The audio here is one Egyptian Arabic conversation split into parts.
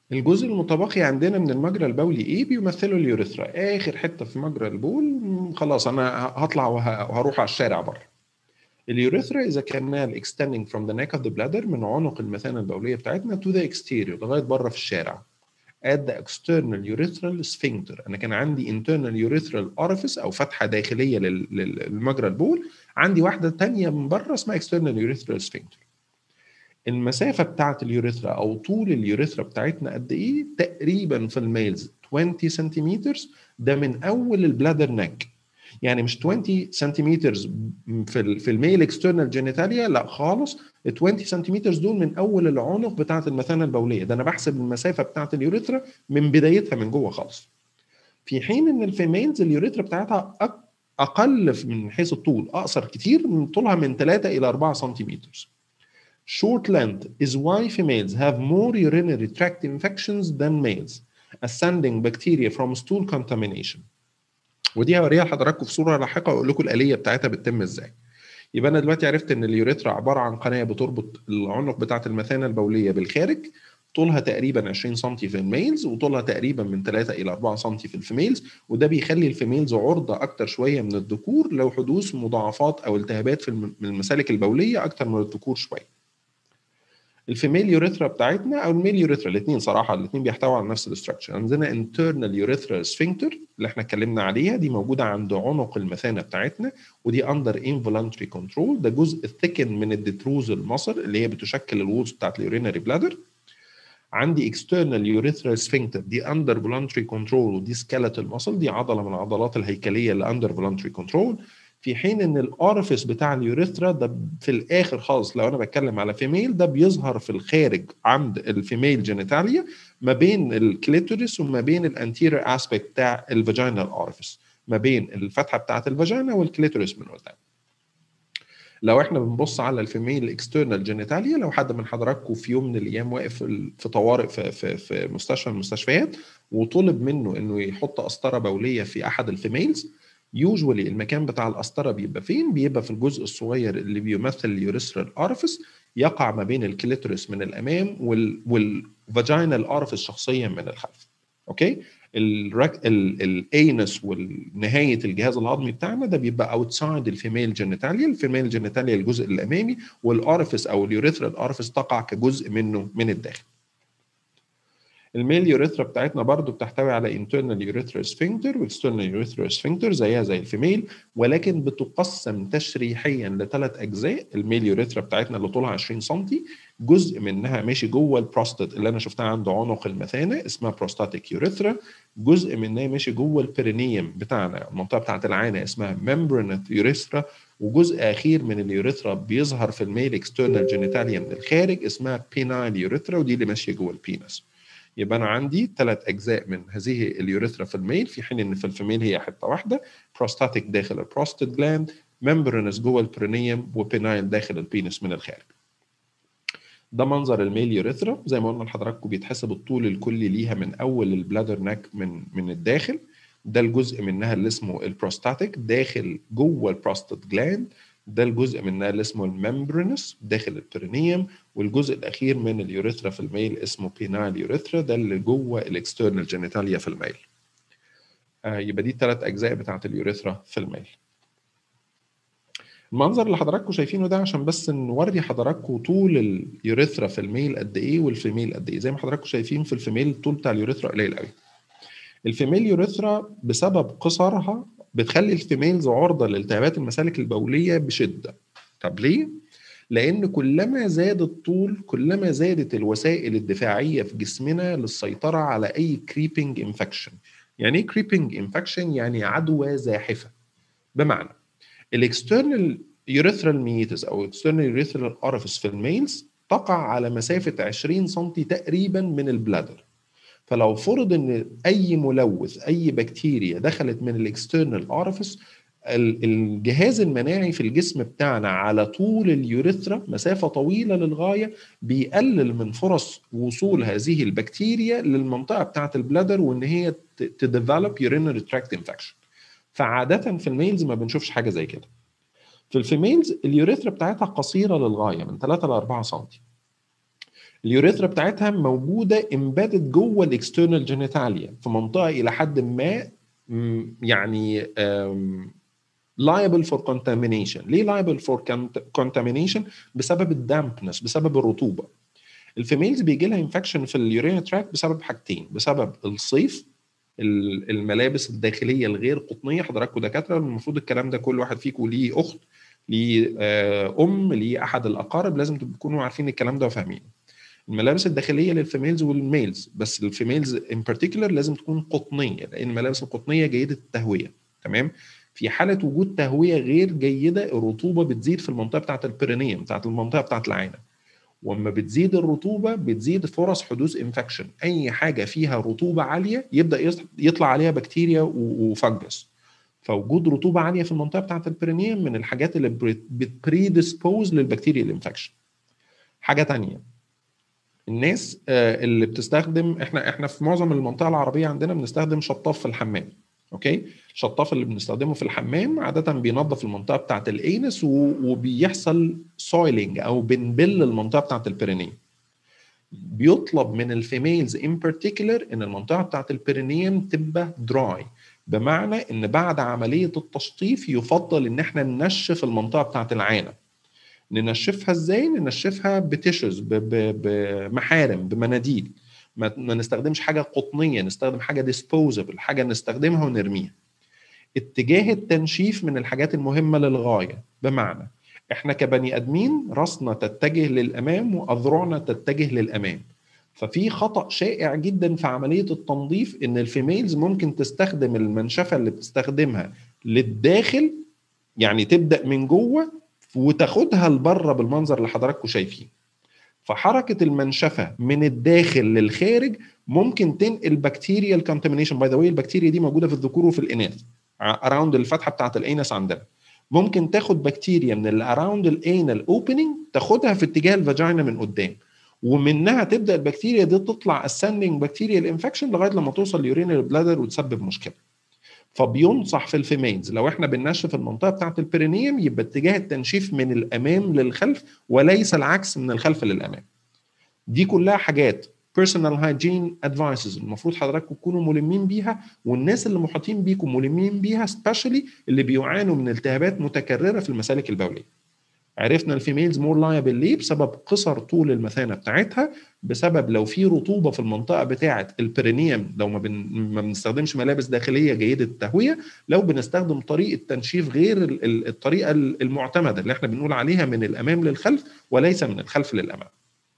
الجزء المتبقي عندنا من المجرى البولي ايه بيمثله اليوريثرا اخر حته في مجرى البول خلاص انا هطلع وهروح على الشارع بره اليوريثرا is a canal extending from the neck of the bladder من عنق المثانه البوليه بتاعتنا to the exterior لغايه بره في الشارع at the external urethral sphincter انا كان عندي internal urethral orifice او فتحه داخليه للمجرى البول عندي واحده ثانيه من بره اسمها external urethral sphincter المسافه بتاعه اليوريثرا او طول اليوريثرا بتاعتنا قد ايه تقريبا في الميلز 20 سنتيمتر ده من اول البلادر نك يعني مش 20 سنتيمتر في في الميل اكسترنال جينيتاليا لا خالص ال 20 سنتيمتر دول من اول العنق بتاعه المثانه البوليه ده انا بحسب المسافه بتاعه اليوريثرا من بدايتها من جوه خالص في حين ان الفيميلز اليوريثرا بتاعتها اقل من حيث الطول اقصر كتير من طولها من 3 الى 4 سنتيمتر Short length is why females have more urinary tract infections than males, ascending bacteria from stool contamination. ودي هوريها لحضراتكم في صوره لاحقه واقول لكم الاليه بتاعتها بتتم ازاي. يبقى انا دلوقتي عرفت ان اليوريثرا عباره عن قناه بتربط العنق بتاعه المثانه البوليه بالخارج طولها تقريبا 20 سم في الميلز وطولها تقريبا من 3 الى 4 سم في الفيميلز وده بيخلي الفيميلز عرضه اكتر شويه من الذكور لو حدوث مضاعفات او التهابات في المسالك البوليه اكتر من الذكور شويه. الفيميل يوريثرا بتاعتنا او الميل يوريثرا الاثنين صراحه الاثنين بيحتووا على نفس الاستراكشر عندنا انترنال يوريثرا سفنكتر اللي احنا اتكلمنا عليها دي موجوده عند عنق المثانه بتاعتنا ودي اندر انفولانتري كنترول ده جزء ثيكن من الديتروزل مصر اللي هي بتشكل الوولز بتاعت اليورينري بلادر عندي اكسترنال يوريثرا سفنكتر دي اندر فولانتري كنترول ودي سكيلتال ماسل دي عضله من العضلات الهيكليه اللي اندر فولانتري كنترول في حين ان الاورفيس بتاع اليوريثرا ده في الاخر خالص لو انا بتكلم على فيميل ده بيظهر في الخارج عند الفيميل جينيتاليا ما بين الكليتوريس وما بين الانتيرير اسبيكت بتاع الفاجينال اورفيس ما بين الفتحه بتاعه الفاجينا والكليتوريس من قدام لو احنا بنبص على الفيميل اكسترنال جينيتاليا لو حد من حضراتكم في يوم من الايام واقف في طوارئ في, في, في مستشفى من المستشفيات وطلب منه انه يحط قسطره بوليه في احد الفيميلز يوجوالي المكان بتاع القسطره بيبقى فين؟ بيبقى في الجزء الصغير اللي بيمثل اليوريثرال ارفس يقع ما بين الكليتوريس من الامام وال والفاجينال ارفس شخصيا من الخلف. اوكي؟ الانس ونهايه الجهاز الهضمي بتاعنا ده بيبقى اوتسايد الفيميل جينيتاليا، الفيميل جينيتاليا الجزء الامامي والارفس او اليوريثرال ارفس تقع كجزء منه من الداخل. الميل يوريثرا بتاعتنا برضو بتحتوي على internal urethral sphincter واكسترنال urethral sphincter زيها زي الفيميل ولكن بتقسم تشريحيا لثلاث اجزاء الميل يوريثرا بتاعتنا اللي طولها 20 سم جزء منها ماشي جوه البروستات اللي انا شفتها عند عنق المثانه اسمها بروستاتيك يوريثرا جزء منها ماشي جوه البرينيوم بتاعنا المنطقه بتاعت العانه اسمها ممبرنت يوريثرا وجزء اخير من اليوريثرا بيظهر في الميل اكسترنال جينيتاليا من الخارج اسمها بينايل يوريثرا ودي اللي ماشيه جوه البينس يبقى انا عندي ثلاث اجزاء من هذه اليوريثرا في الميل في حين ان في الفيميل هي حته واحده بروستاتيك داخل البروستات جلاند ممبرنس جوه البرينيوم وبينايل داخل البينس من الخارج ده منظر الميل يوريثرا زي ما قلنا لحضراتكم بيتحسب الطول الكلي ليها من اول البلادر ناك من من الداخل ده الجزء منها اللي اسمه البروستاتيك داخل جوه البروستات جلاند ده الجزء منها اللي اسمه الممبرنس داخل البرينيوم والجزء الاخير من اليوريثرا في الميل اسمه بينال يوريثرا ده اللي جوه الاكسترنال جينيتاليا في الميل آه يبقى دي الثلاث اجزاء بتاعت اليوريثرا في الميل المنظر اللي حضراتكم شايفينه ده عشان بس نوري حضراتكم طول اليوريثرا في الميل قد ايه والفيميل قد ايه زي ما حضراتكم شايفين في الفيميل الطول بتاع اليوريثرا قليل قوي الفيميل يوريثرا بسبب قصرها بتخلي الفيميلز عرضه لالتهابات المسالك البوليه بشده طب ليه لان كلما زاد الطول كلما زادت الوسائل الدفاعيه في جسمنا للسيطره على اي كريبنج انفكشن يعني ايه كريبنج انفكشن يعني عدوى زاحفه بمعنى الاكسترنال يوريثرال ميتس او اكسترنال يوريثرال اورفيس في الميلز تقع على مسافه 20 سم تقريبا من البلادر فلو فرض ان اي ملوث اي بكتيريا دخلت من الاكسترنال اورفيس الجهاز المناعي في الجسم بتاعنا على طول اليوريثرا مسافة طويلة للغاية بيقلل من فرص وصول هذه البكتيريا للمنطقة بتاعة البلادر وإن هي تديفلوب يورينري تراكت انفكشن فعادة في الميلز ما بنشوفش حاجة زي كده في الفيميلز اليوريثرا بتاعتها قصيرة للغاية من 3 ل 4 سم اليوريثرا بتاعتها موجوده امبيدد جوه الاكسترنال جينيتاليا في منطقه الى حد ما يعني liable for contamination ليه liable for contamination بسبب الدامبنس بسبب الرطوبه الفيميلز بيجي لها انفكشن في اليورين تراك بسبب حاجتين بسبب الصيف الملابس الداخليه الغير قطنيه حضراتكم دكاتره المفروض الكلام ده كل واحد فيكم ليه اخت ليه ام ليه احد الاقارب لازم تكونوا عارفين الكلام ده وفاهمينه الملابس الداخليه للفيميلز والميلز بس الفيميلز ان بارتيكولر لازم تكون قطنيه لان الملابس القطنيه جيده التهويه تمام في حاله وجود تهويه غير جيده الرطوبه بتزيد في المنطقه بتاعه البرينيوم بتاعه المنطقه بتاعه العينه واما بتزيد الرطوبه بتزيد فرص حدوث انفكشن اي حاجه فيها رطوبه عاليه يبدا يطلع عليها بكتيريا وفنجس فوجود رطوبه عاليه في المنطقه بتاعه البرينيوم من الحاجات اللي بتبريديسبوز للبكتيريا الانفكشن حاجه ثانيه الناس اللي بتستخدم احنا احنا في معظم المنطقه العربيه عندنا بنستخدم شطاف في الحمام اوكي الشطاف اللي بنستخدمه في الحمام عاده بينظف المنطقه بتاعه الانس وبيحصل سويلنج او بنبل المنطقه بتاعه البرينيم بيطلب من الفيميلز ان بارتيكولر ان المنطقه بتاعه البرينيم تبقى دراي بمعنى ان بعد عمليه التشطيف يفضل ان احنا ننشف المنطقه بتاعه العانه ننشفها ازاي ننشفها بتشز بمحارم بمناديل ما نستخدمش حاجه قطنيه نستخدم حاجه ديسبوزبل حاجه نستخدمها ونرميها اتجاه التنشيف من الحاجات المهمه للغايه بمعنى احنا كبني ادمين راسنا تتجه للامام واذرعنا تتجه للامام ففي خطا شائع جدا في عمليه التنظيف ان الفيميلز ممكن تستخدم المنشفه اللي بتستخدمها للداخل يعني تبدا من جوه وتاخدها لبره بالمنظر اللي حضراتكم شايفين فحركه المنشفه من الداخل للخارج ممكن تنقل بكتيريا الكونتامينيشن باي ذا واي البكتيريا دي موجوده في الذكور وفي الاناث اراوند الفتحه بتاعه الانس عندنا ممكن تاخد بكتيريا من الاراوند الانال اوبننج تاخدها في اتجاه الفاجينا من قدام ومنها تبدا البكتيريا دي تطلع اسندنج بكتيريا الانفكشن لغايه لما توصل ليورينال بلادر وتسبب مشكله فبينصح في الفيميلز لو احنا بننشف المنطقه بتاعه البرينيوم يبقى اتجاه التنشيف من الامام للخلف وليس العكس من الخلف للامام دي كلها حاجات personal hygiene advices المفروض حضراتكم تكونوا ملمين بيها والناس اللي محاطين بيكم ملمين بيها especially اللي بيعانوا من التهابات متكرره في المسالك البوليه عرفنا الفيميلز مور لايبل ليه بسبب قصر طول المثانه بتاعتها بسبب لو في رطوبه في المنطقه بتاعه البرينيوم لو ما, بن... ما بنستخدمش ملابس داخليه جيده التهويه لو بنستخدم طريقه تنشيف غير الطريقه المعتمده اللي احنا بنقول عليها من الامام للخلف وليس من الخلف للامام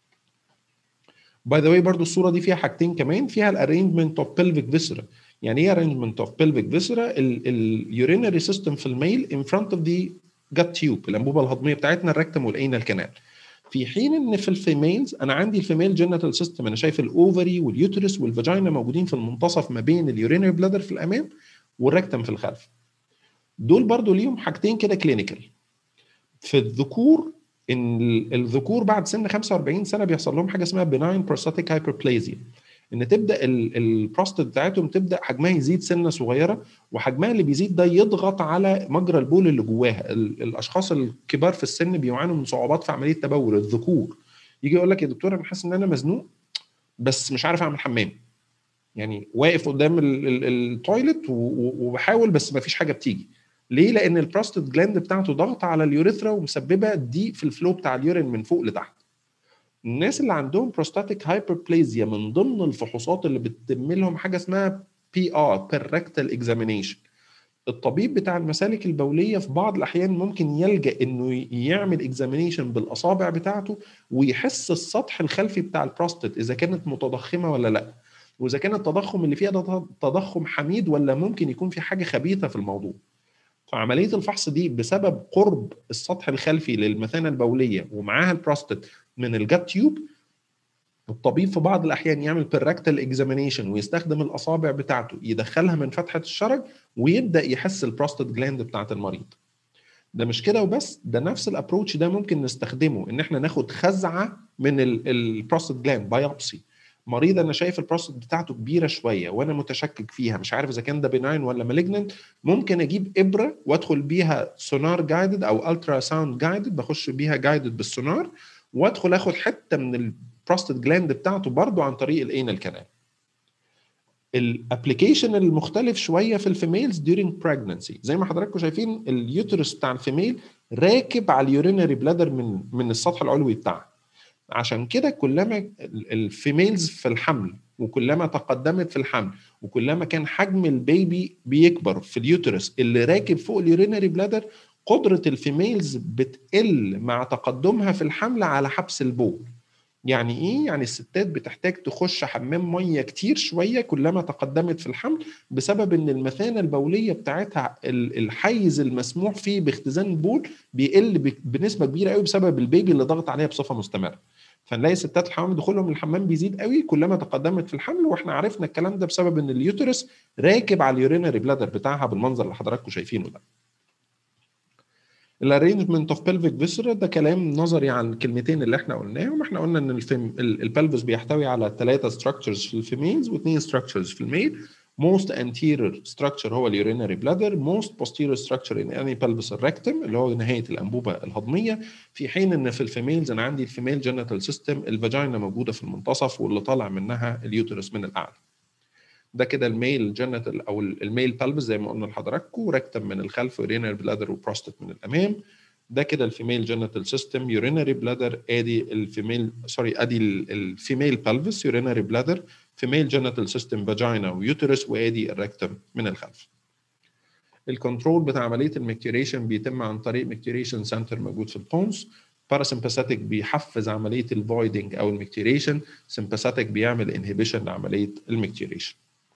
باي ذا واي برضو الصوره دي فيها حاجتين كمان فيها الارينجمنت اوف بيلفيك فيسرا يعني ايه arrangement of pelvic viscera اليورينري سيستم في الميل in front of the جت تيوب الانبوبه الهضميه بتاعتنا الركتم والانال كانال في حين ان في الفيميلز انا عندي الفيميل جينيتال سيستم انا شايف الاوفري واليوترس والفاجينا موجودين في المنتصف ما بين اليورينري بلادر في الامام والركتم في الخلف دول برضو ليهم حاجتين كده كلينيكال في الذكور ان الذكور بعد سن 45 سنه بيحصل لهم حاجه اسمها بناين بروستاتيك هايبربليزيا ان تبدا البروستات بتاعتهم تبدا حجمها يزيد سنه صغيره وحجمها اللي بيزيد ده يضغط على مجرى البول اللي جواها الاشخاص الكبار في السن بيعانوا من صعوبات في عمليه التبول الذكور يجي يقول لك يا دكتور انا حاسس ان انا مزنوق بس مش عارف اعمل حمام يعني واقف قدام التويلت وبحاول بس ما فيش حاجه بتيجي ليه لان البروستات جلاند بتاعته ضغط على اليوريثرا ومسببه ضيق في الفلو بتاع اليورين من فوق لتحت الناس اللي عندهم بروستاتيك هايبربليزيا من ضمن الفحوصات اللي بتتم لهم حاجه اسمها بي ار بيركتال اكزامينيشن الطبيب بتاع المسالك البوليه في بعض الاحيان ممكن يلجا انه يعمل اكزامينيشن بالاصابع بتاعته ويحس السطح الخلفي بتاع البروستات اذا كانت متضخمه ولا لا واذا كان التضخم اللي فيها ده تضخم حميد ولا ممكن يكون في حاجه خبيثه في الموضوع فعمليه الفحص دي بسبب قرب السطح الخلفي للمثانه البوليه ومعاها البروستات من الجات تيوب الطبيب في بعض الاحيان يعمل بيركتال اكزامينيشن ويستخدم الاصابع بتاعته يدخلها من فتحه الشرج ويبدا يحس البروستات جلاند بتاعت المريض ده مش كده وبس ده نفس الابروتش ده ممكن نستخدمه ان احنا ناخد خزعه من البروستات جلاند بايوبسي مريض انا شايف البروستات بتاعته كبيره شويه وانا متشكك فيها مش عارف اذا كان ده بناين ولا مالجننت ممكن اجيب ابره وادخل بيها سونار جايدد او الترا ساوند جايدد بخش بيها جايدد بالسونار وادخل اخد حته من البروستات جلاند بتاعته برضه عن طريق الانال كانال الابلكيشن المختلف شويه في الفيميلز during pregnancy زي ما حضراتكم شايفين اليوترس بتاع الفيميل راكب على اليورينري بلادر من من السطح العلوي بتاعها عشان كده كلما الفيميلز في الحمل وكلما تقدمت في الحمل وكلما كان حجم البيبي بيكبر في اليوترس اللي راكب فوق اليورينري بلادر قدره الفيميلز بتقل مع تقدمها في الحمل على حبس البول يعني ايه يعني الستات بتحتاج تخش حمام ميه كتير شويه كلما تقدمت في الحمل بسبب ان المثانه البوليه بتاعتها الحيز المسموح فيه باختزان البول بيقل بنسبه كبيره قوي بسبب البيبي اللي ضغط عليها بصفه مستمره فنلاقي ستات الحمام دخولهم الحمام بيزيد قوي كلما تقدمت في الحمل واحنا عرفنا الكلام ده بسبب ان اليوترس راكب على اليورينري بلادر بتاعها بالمنظر اللي حضراتكم شايفينه ده الارينجمنت اوف بلفيك فيسرا ده كلام نظري عن الكلمتين اللي احنا قلناهم احنا قلنا ان الفيم البلفس بيحتوي على ثلاثه ستراكشرز في الفيميلز واثنين ستراكشرز في الميل most anterior structure هو اليورينري بلادر most posterior structure in any pelvis الريكتم اللي هو نهايه الانبوبه الهضميه في حين ان في الفيميلز انا عندي الفيميل جينيتال سيستم الفاجينا موجوده في المنتصف واللي طالع منها اليوترس من الاعلى ده كده الميل جينيتال او الميل بلفس زي ما قلنا لحضراتكم ريكتم من الخلف يورينري بلادر وبروستات من الامام ده كده الفيميل جينيتال سيستم يورينري بلادر ادي الفيميل سوري ادي الفيميل بلفس يورينري بلادر فيميل جينيتال سيستم فاجينا ويوترس وادي الريكتم من الخلف الكنترول بتاع عمليه الميكتوريشن بيتم عن طريق ميكتوريشن سنتر موجود في البونس باراسمباثيك بيحفز عمليه الفويدنج او الميكتوريشن سمباثيك بيعمل انهبيشن لعمليه الميكتوريشن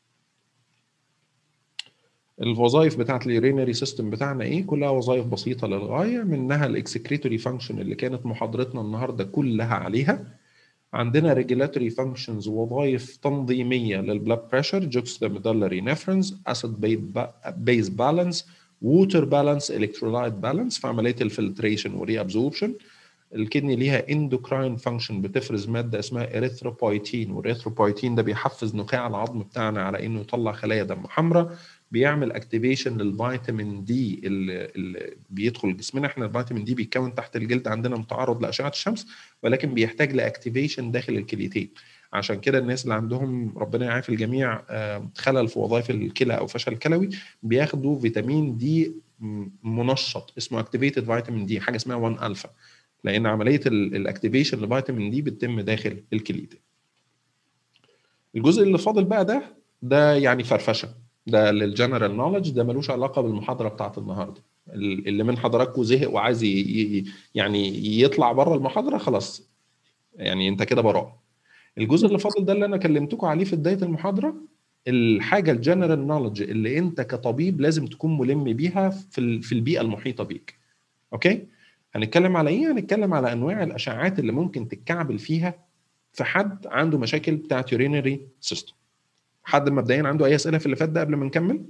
الوظائف بتاعت اليورينري سيستم بتاعنا ايه كلها وظائف بسيطه للغايه منها الاكسكريتوري فانكشن اللي كانت محاضرتنا النهارده كلها عليها عندنا ريجولاتوري فانكشنز وظائف تنظيميه للبلاد بريشر جوكسيداميدالري نيفرنز اسيد بيز بالانس ووتر بالانس الكترولايت بالانس في عمليه الفلتريشن وري ابزوربشن الكدني ليها اندوكراين فانكشن بتفرز ماده اسمها اريثروبويتين والاريثروبويتين ده بيحفز نخاع العظم بتاعنا على انه يطلع خلايا دم حمراء بيعمل اكتيفيشن للفيتامين دي اللي, اللي بيدخل جسمنا احنا الفيتامين دي بيتكون تحت الجلد عندنا متعرض لاشعه الشمس ولكن بيحتاج لاكتيفيشن داخل الكليتين عشان كده الناس اللي عندهم ربنا يعافي الجميع خلل في وظائف الكلى او فشل كلوي بياخدوا فيتامين دي منشط اسمه اكتيفيتد فيتامين دي حاجه اسمها 1 الفا لان عمليه الاكتيفيشن لفيتامين دي بتتم داخل الكليتين الجزء اللي فاضل بقى ده ده يعني فرفشه ده للجنرال نولج ده ملوش علاقه بالمحاضره بتاعت النهارده اللي من حضراتكم زهق وعايز يعني يطلع بره المحاضره خلاص يعني انت كده براء الجزء اللي فاضل ده اللي انا كلمتكم عليه في بدايه المحاضره الحاجه الجنرال نولج اللي انت كطبيب لازم تكون ملم بيها في في البيئه المحيطه بيك اوكي هنتكلم على ايه هنتكلم على انواع الاشعاعات اللي ممكن تتكعبل فيها في حد عنده مشاكل بتاعت يورينري سيستم حد مبدئيا عنده اي اسئله في اللي فات ده قبل ما نكمل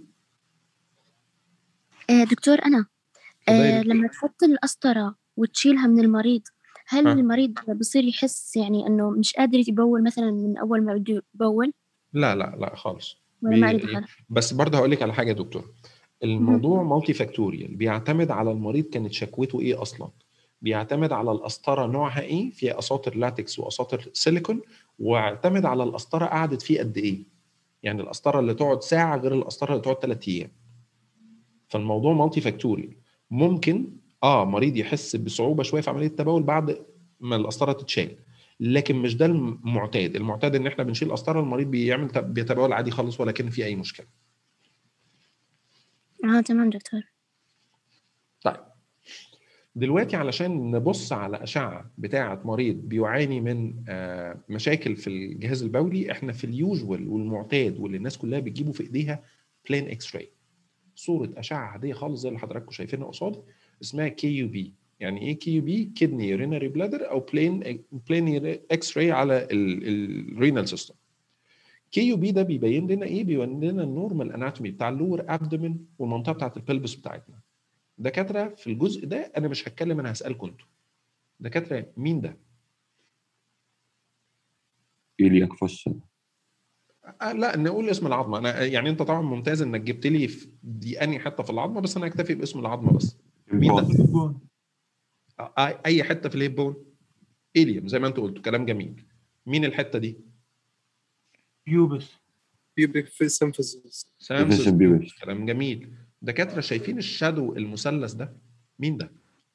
آه دكتور انا آه لما تحط القسطره وتشيلها من المريض هل ها. المريض بصير يحس يعني انه مش قادر يبول مثلا من اول ما بده يبول لا لا لا خالص بي... بس برضه هقول لك على حاجه يا دكتور الموضوع مالتي فاكتوريال بيعتمد على المريض كانت شكوته ايه اصلا بيعتمد على القسطره نوعها ايه في اساطر لاتكس واساطر سيليكون واعتمد على القسطره قعدت فيه قد ايه يعني القسطره اللي تقعد ساعه غير القسطره اللي تقعد ثلاث ايام فالموضوع مالتي فاكتوريال ممكن اه مريض يحس بصعوبه شويه في عمليه التبول بعد ما القسطره تتشال لكن مش ده المعتاد المعتاد ان احنا بنشيل قسطره المريض بيعمل بيتبول عادي خالص ولا كان في اي مشكله اه تمام دكتور طيب دلوقتي علشان نبص على اشعه بتاعه مريض بيعاني من مشاكل في الجهاز البولي احنا في اليوجوال والمعتاد واللي الناس كلها بتجيبه في ايديها بلين اكس راي صوره اشعه عاديه خالص زي اللي حضراتكم شايفينها قصادي اسمها كي يو بي يعني ايه كي يو بي كدني يورينري بلادر او بلين بلين اكس راي على الرينال سيستم كي يو بي ده بيبين لنا ايه بيبين لنا النورمال اناتومي بتاع اللور ابدومين والمنطقه بتاعت البلبس بتاعتنا دكاتره في الجزء ده انا مش هتكلم انا هسالكم انتوا دكاتره مين ده إيلياك فوسن آه لا نقول اسم العظمه انا يعني انت طبعا ممتاز انك جبت لي دي اني حته في العظمه بس انا اكتفي باسم العظمه بس مين ده؟ اي حته في الهيب بون اليوم زي ما انت قلت كلام جميل مين الحته دي بيوبس pubic symphysis سامسس Division بيوبس كلام جميل دكاتره شايفين الشادو المثلث ده مين ده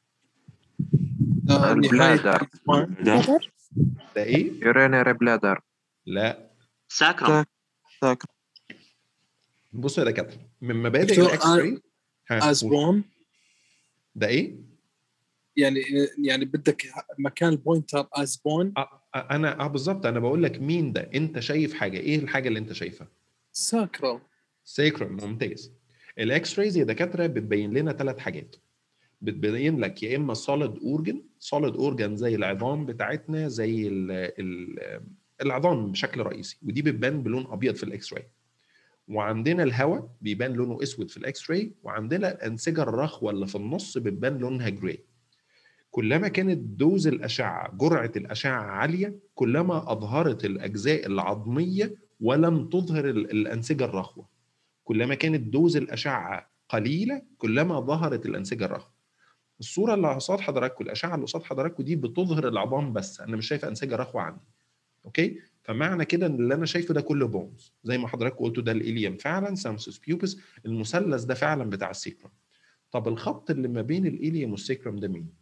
آه، البلادر. نهاية ده قدر ده ايه يورينري بلادر لا ساكرم ساكر بصوا يا دكاتره من مبادئ دكتور، الاكس راي ها، قول. اسبون ده ايه يعني يعني بدك مكان البوينتر اسبون آه آه، انا اه بالظبط انا بقول لك مين ده انت شايف حاجه ايه الحاجه اللي انت شايفها ساكرال سيكرم ممتاز الاكس رايز يا دكاتره بتبين لنا ثلاث حاجات بتبين لك يا اما سوليد اورجن سوليد اورجن زي العظام بتاعتنا زي ال ال العظام بشكل رئيسي ودي بتبان بلون ابيض في الاكس راي وعندنا الهواء بيبان لونه اسود في الاكس راي وعندنا الانسجه الرخوه اللي في النص بتبان لونها جراي كلما كانت دوز الاشعه جرعه الاشعه عاليه كلما اظهرت الاجزاء العظميه ولم تظهر ال- الانسجه الرخوه كلما كانت دوز الاشعه قليله كلما ظهرت الانسجه الرخوه الصوره اللي قصاد حضراتكم الاشعه اللي قصاد حضراتكم دي بتظهر العظام بس انا مش شايف انسجه رخوه عندي اوكي فمعنى كده ان اللي انا شايفه ده كله بونز زي ما حضراتكم قلتوا ده الاليم فعلا سامسوس بيوبس المثلث ده فعلا بتاع السيكرم طب الخط اللي ما بين الاليم والسيكرم ده مين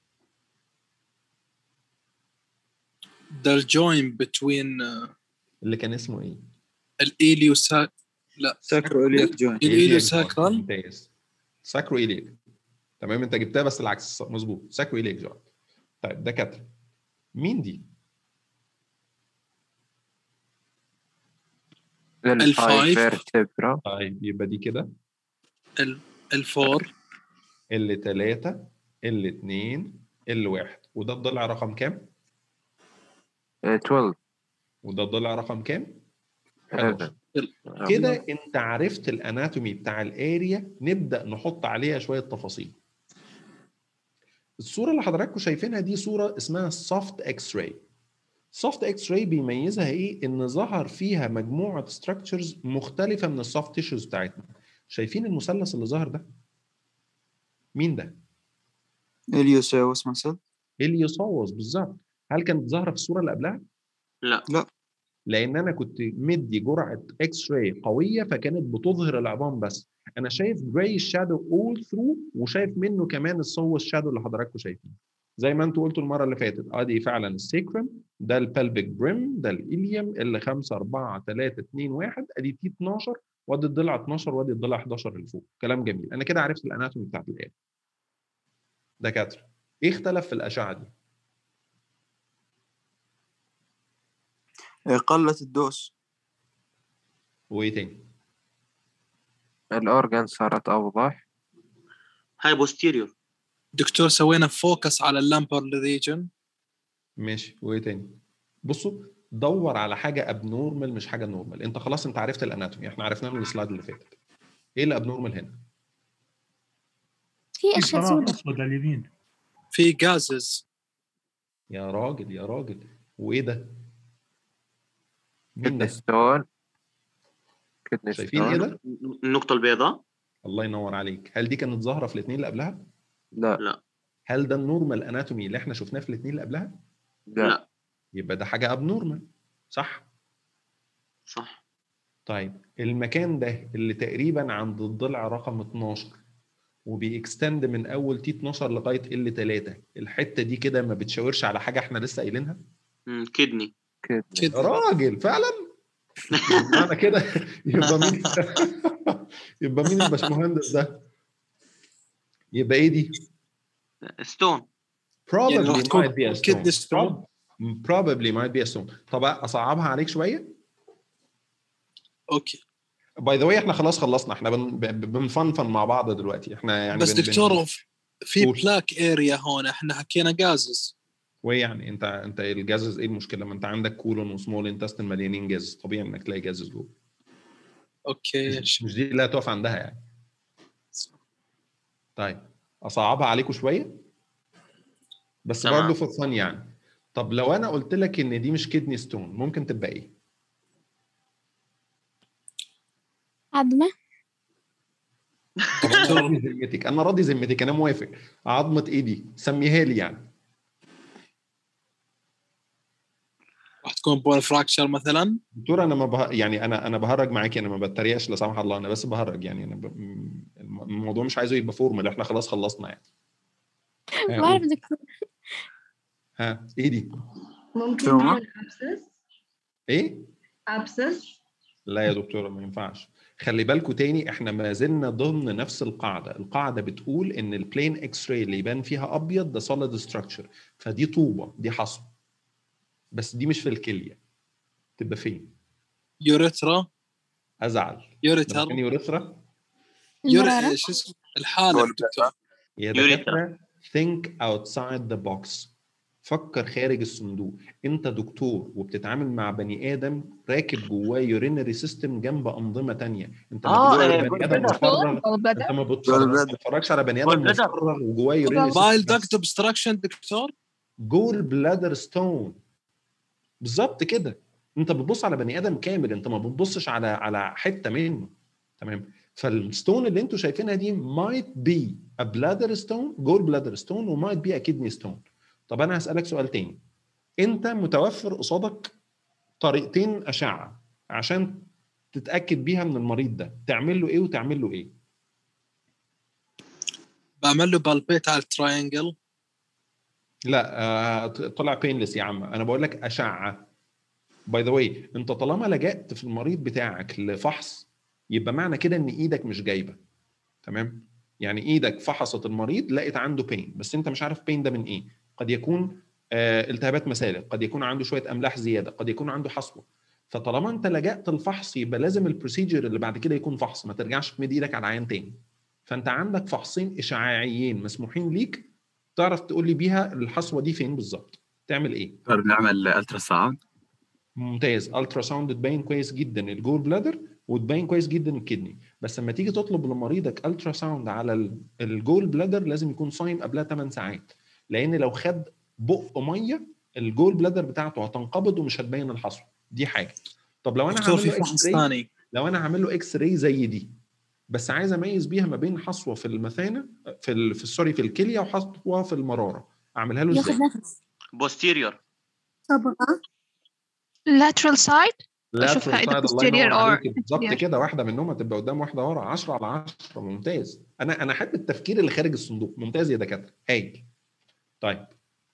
ذا الجوين بتوين اللي كان اسمه ايه الاليوساك لا ساكرو الياك جوين الاليوساكرال ممتاز ساكرو إليك تمام انت جبتها بس العكس مظبوط ساكرو إليك جوين طيب دكاتره مين دي؟ الفايف. فيرتبرا طيب يبقى دي كده الفور ال 3 ال 2 ال 1 وده الضلع رقم كام؟ 12 وده الضلع رقم كام؟ 11 11 كده انت عرفت الاناتومي بتاع الاريا نبدا نحط عليها شويه تفاصيل الصوره اللي حضراتكم شايفينها دي صوره اسمها سوفت اكس راي سوفت اكس راي بيميزها ايه ان ظهر فيها مجموعه ستراكشرز مختلفه من السوفت تيشوز بتاعتنا شايفين المثلث اللي ظهر ده مين ده اليوساوس مثلا اليوساوس بالظبط هل كانت ظاهره في الصوره اللي قبلها لا لا. لان انا كنت مدي جرعه اكس راي قويه فكانت بتظهر العظام بس انا شايف جراي شادو اول ثرو وشايف منه كمان الصوص شادو اللي حضراتكم شايفينه زي ما انتوا قلتوا المره اللي فاتت ادي فعلا السيكرم ده البلبك بريم ده الاليوم اللي 5 4 3 2 1 ادي تي 12 وادي الضلع 12 وادي الضلع 11 اللي فوق كلام جميل انا كده عرفت الاناتومي بتاعت الآلة دكاتره ايه اختلف في الاشعه دي إيه، قلت الدوس وايه تاني الأورجان صارت أوضح هاي بوستيريور دكتور سوينا فوكس على اللامبر ريجن ماشي وايه تاني بصوا دور على حاجه ابنورمال مش حاجه نورمال انت خلاص انت عرفت الاناتومي احنا عرفناه من السلايد اللي فاتت ايه الابنورمال هنا في في اشياء فراغ سوداء اسود على اليمين في جازز يا راجل يا راجل وايه ده مين كدني ده ستون كدني شايفين ايه ستون ده النقطة البيضاء الله ينور عليك هل دي كانت ظاهره في الاثنين اللي قبلها لا هل ده النورمال اناتومي اللي احنا شفناه في الاثنين اللي قبلها لا لا. يبقى ده حاجه ابنورمال صح صح طيب المكان ده اللي تقريبا عند الضلع رقم 12 وبيكستند من اول تي 12 لغايه ال 3 الحته دي كده ما بتشاورش على حاجه احنا لسه قايلينها مم، كدني كدني يا كده راجل فعلا معنى كده يبقى مين يبقى مين الباشمهندس ده يبقى ايه دي ستون يعني راح probably تكون might be a kidney stone stone. Prob- probably might be a stone طب اصعبها عليك شويه اوكي باي ذا واي احنا خلاص خلصنا احنا بن... ب- بنفنفن مع بعض دلوقتي احنا يعني بس بن... دكتور بن... في قول. بلاك اريا هون احنا حكينا جازز وايه يعني انت انت الجازز ايه المشكله ما انت عندك كولون وسمول انتستين مليانين جاز طبيعي انك تلاقي جازز جوه اوكي مش مش دي اللي هتقف عندها يعني طيب اصعبها عليكم شويه بس تمام. برضه في الثانيه يعني طب لو انا قلت لك ان دي مش كدني ستون ممكن تبقى ايه عظمة طب انا راضي ذمتك انا راضي ذمتك انا موافق عظمه ايه دي سميها لي يعني راح تكون بون فراكشر مثلا دكتور انا ما به... يعني انا انا بهرج معاكي انا ما بتريقش لا سمح الله انا بس بهرج يعني انا ب... م- الموضوع مش عايزه يبقى فورمال احنا خلاص خلصنا يعني ها، ما أعرف دكتور ها ايه دي ممكن شو؟ يكون abscess ايه abscess لا يا دكتوره ما ينفعش خلي بالكوا تاني احنا ما زلنا ضمن نفس القاعده القاعده بتقول ان البلين اكس راي اللي يبان فيها ابيض ده سوليد ستراكشر فدي طوبه دي حصوه بس دي مش في الكليه تبقى فين يوريترا ازعل يوريتر لما كان يوريثرا المرارة يوري شو اسمه الحالة دكتور يا يوريثرا. دكاتره think outside the box فكر خارج الصندوق انت دكتور وبتتعامل مع بني ادم راكب جواه يورينري سيستم جنب انظمه تانية انت ما آه، بتجوع آه، بني ادم gallbladder. مفرغ انت ما بتفرج- ما بتتفرجش على بني ادم gallbladder. مفرغ وجواه يورينري بايل سيستم دكت اوبستراكشن دكتور جول بلادر ستون بالظبط كده انت بتبص على بني ادم كامل انت ما بتبصش على على حته منه تمام فالستون اللي انتوا شايفينها دي might be a bladder stone جول بلادر ستون ومايت بي a kidney stone طب انا هسالك سؤال تاني انت متوفر قصادك طريقتين اشعه عشان تتاكد بيها من المريض ده تعمل له ايه وتعمل له ايه بعمل له بالبيت على التراينجل لا آه، طلع بينلس يا عم انا بقول لك اشعه باي ذا واي انت طالما لجأت في المريض بتاعك لفحص يبقى معنى كده ان ايدك مش جايبه تمام يعني ايدك فحصت المريض لقيت عنده بين بس انت مش عارف بين ده من ايه قد يكون آه التهابات مسالك قد يكون عنده شويه املاح زياده قد يكون عنده حصوه فطالما انت لجأت الفحص يبقى لازم البروسيجر اللي بعد كده يكون فحص ما ترجعش تمد ايدك على عيان تاني فانت عندك فحصين اشعاعيين مسموحين ليك تعرف تقول لي بيها الحصوه دي فين بالظبط تعمل ايه دكتور بنعمل الترا ساوند ممتاز الترا ساوند تبين كويس جدا الجول بلادر وتبين كويس جدا الكدني بس لما تيجي تطلب لمريضك الترا ساوند على ال- الجول بلادر لازم يكون صايم قبلها 8 ساعات لان لو خد بق ميه الجول بلادر بتاعته هتنقبض ومش هتبين الحصوه دي حاجه طب لو انا دكتور هعمل في له فحص اكس راي ثاني لو انا هعمل له اكس راي زي دي بس عايز اميز بيها ما بين حصوه في المثانه في ال... في السوري في الكليه وحصوه في المراره اعملها له ازاي؟ ياخذ نفس posterior صبغة lateral side لا أشوفها تروح إذا سايد، الله ينور posterior or عليك بالظبط anterior. كده واحده منهم هتبقى قدام واحده ورا 10 على 10 ممتاز انا انا احب التفكير اللي خارج الصندوق ممتاز يا دكاتره هايل طيب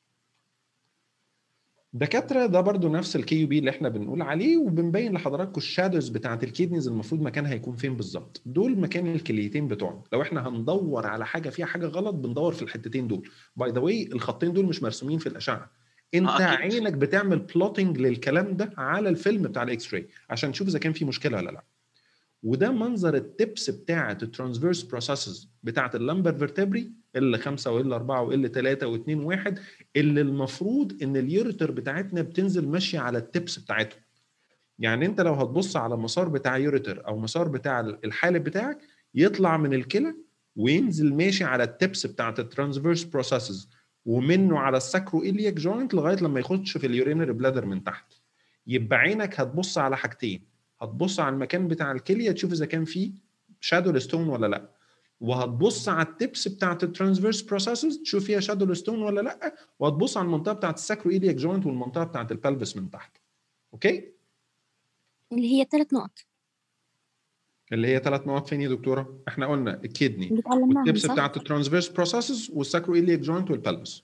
دكاتره ده برضو نفس الكي يو بي اللي احنا بنقول عليه وبنبين لحضراتكم الشادوز بتاعه الكيدنيز المفروض مكانها يكون فين بالظبط دول مكان الكليتين بتوعنا لو احنا هندور على حاجه فيها حاجه غلط بندور في الحتتين دول باي ذا واي الخطين دول مش مرسومين في الاشعه انت آه، أكيد. عينك بتعمل بلوتنج للكلام ده على الفيلم بتاع الاكس راي عشان تشوف اذا كان في مشكله ولا لا وده منظر التبس بتاعه الترانسفيرس بروسيسز بتاعه اللمبر فيرتبري ال 5 وال 4 وال 3 و2 1 اللي المفروض ان اليوريتر بتاعتنا بتنزل ماشيه على التبس بتاعتهم يعني انت لو هتبص على المسار بتاع يوريتر او مسار بتاع الحالب بتاعك يطلع من الكلى وينزل ماشي على التبس بتاعه الترانسفيرس بروسيسز ومنه على الساكرو إلياك جوينت لغايه لما يخش في اليورينري بلادر من تحت يبقى عينك هتبص على حاجتين هتبص على المكان بتاع الكليه تشوف اذا كان فيه شادو ستون ولا لا وهتبص على التبس بتاعت الترانسفيرس بروسيسز تشوف فيها شادو ستون ولا لا وهتبص على المنطقه بتاعت الساكرو إلياك جوينت والمنطقه بتاعت البلفس من تحت اوكي اللي هي ثلاث نقط اللي هي ثلاث نقط فين يا دكتوره احنا قلنا الكدني اللي تعلمناهم والتبس صح؟ بتاعت الترانسفيرس بروسيسز والساكرو إلياك جوينت والبلفس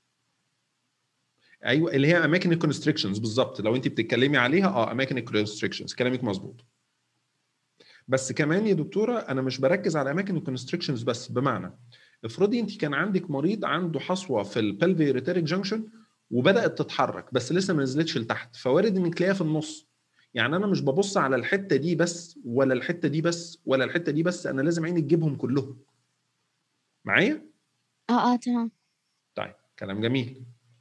ايوه اللي هي اماكن الكونستريكشنز بالظبط لو انت بتتكلمي عليها اه اماكن الكونستريكشنز كلامك مظبوط بس كمان يا دكتوره انا مش بركز على اماكن الكونستريكشنز بس بمعنى افرضي انت كان عندك مريض عنده حصوه في البلفي ريتيريك جانكشن وبدات تتحرك بس لسه ما نزلتش لتحت فوارد انك تلاقيها في النص يعني انا مش ببص على الحته دي بس ولا الحته دي بس ولا الحته دي بس انا لازم عيني تجيبهم كلهم معايا اه اه تمام طيب كلام جميل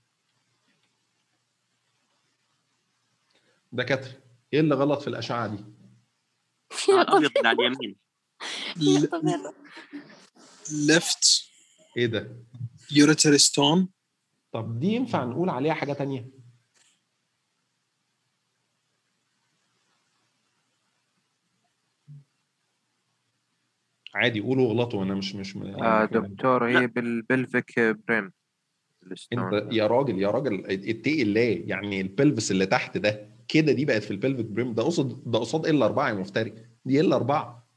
دكاتره ايه اللي غلط في الاشعه دي الابيض اللي على اليمين ليفت ايه ده يوريتري ستون طب دي ينفع نقول عليها حاجه تانية عادي قولوا غلطوا انا مش مش آه دكتور هي بالبلفيك بريم انت يا راجل يا راجل اتقي الله يعني البلفس اللي تحت ده كده دي بقت في البلفيك بريم ده قصاد ده قصاد ال 4 يا مفتري دي ال 4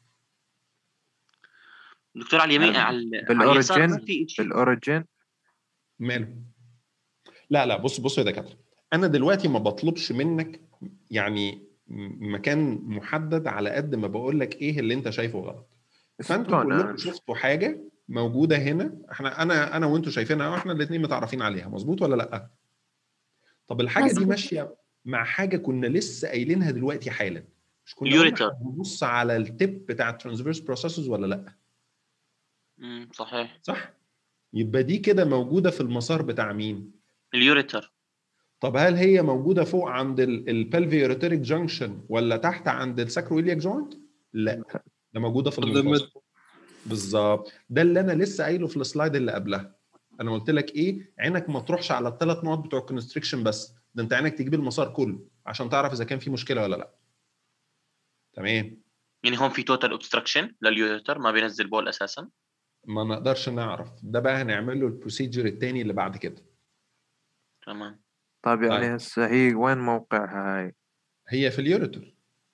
دكتور على اليمين على على اليسار بالاوريجين ما في شيء بالاوريجين ماله لا لا بص بص يا دكاتره انا دلوقتي ما بطلبش منك يعني م- مكان محدد على قد ما بقول لك ايه اللي انت شايفه غلط فانتوا شلون؟ كلكم شفتوا حاجه موجوده هنا احنا انا انا وانتوا شايفينها واحنا الاثنين متعرفين عليها مظبوط ولا لا طب الحاجه دي مظبوط. ماشيه مع حاجه كنا لسه قايلينها دلوقتي حالا مش كنا اليوريتر. قلنا هنبص على التip بتاع الترانسفيرس بروسيسز ولا لا مم، صحيح صح يبقى دي كده موجوده في المسار بتاع مين اليوريتر طب هل هي موجوده فوق عند البلفيوريتريك جانكشن ولا تحت عند الساكرويلياك جوينت لا ده موجوده في المنتصف بالظبط ده اللي انا لسه قايله في السلايد اللي قبلها انا قلت لك ايه عينك ما تروحش على الثلاث نقط بتوع الكونستريكشن بس ده انت عينك تجيب المسار كله عشان تعرف اذا كان في مشكله ولا لا تمام يعني هون في توتال اوبستراكشن لليوريتر ما بينزل بول اساسا ما نقدرش نعرف ده بقى هنعمل له البروسيجر الثاني اللي بعد كده تمام طيب يعني طيب. هسه هي وين موقعها هاي؟ هي في اليوريتر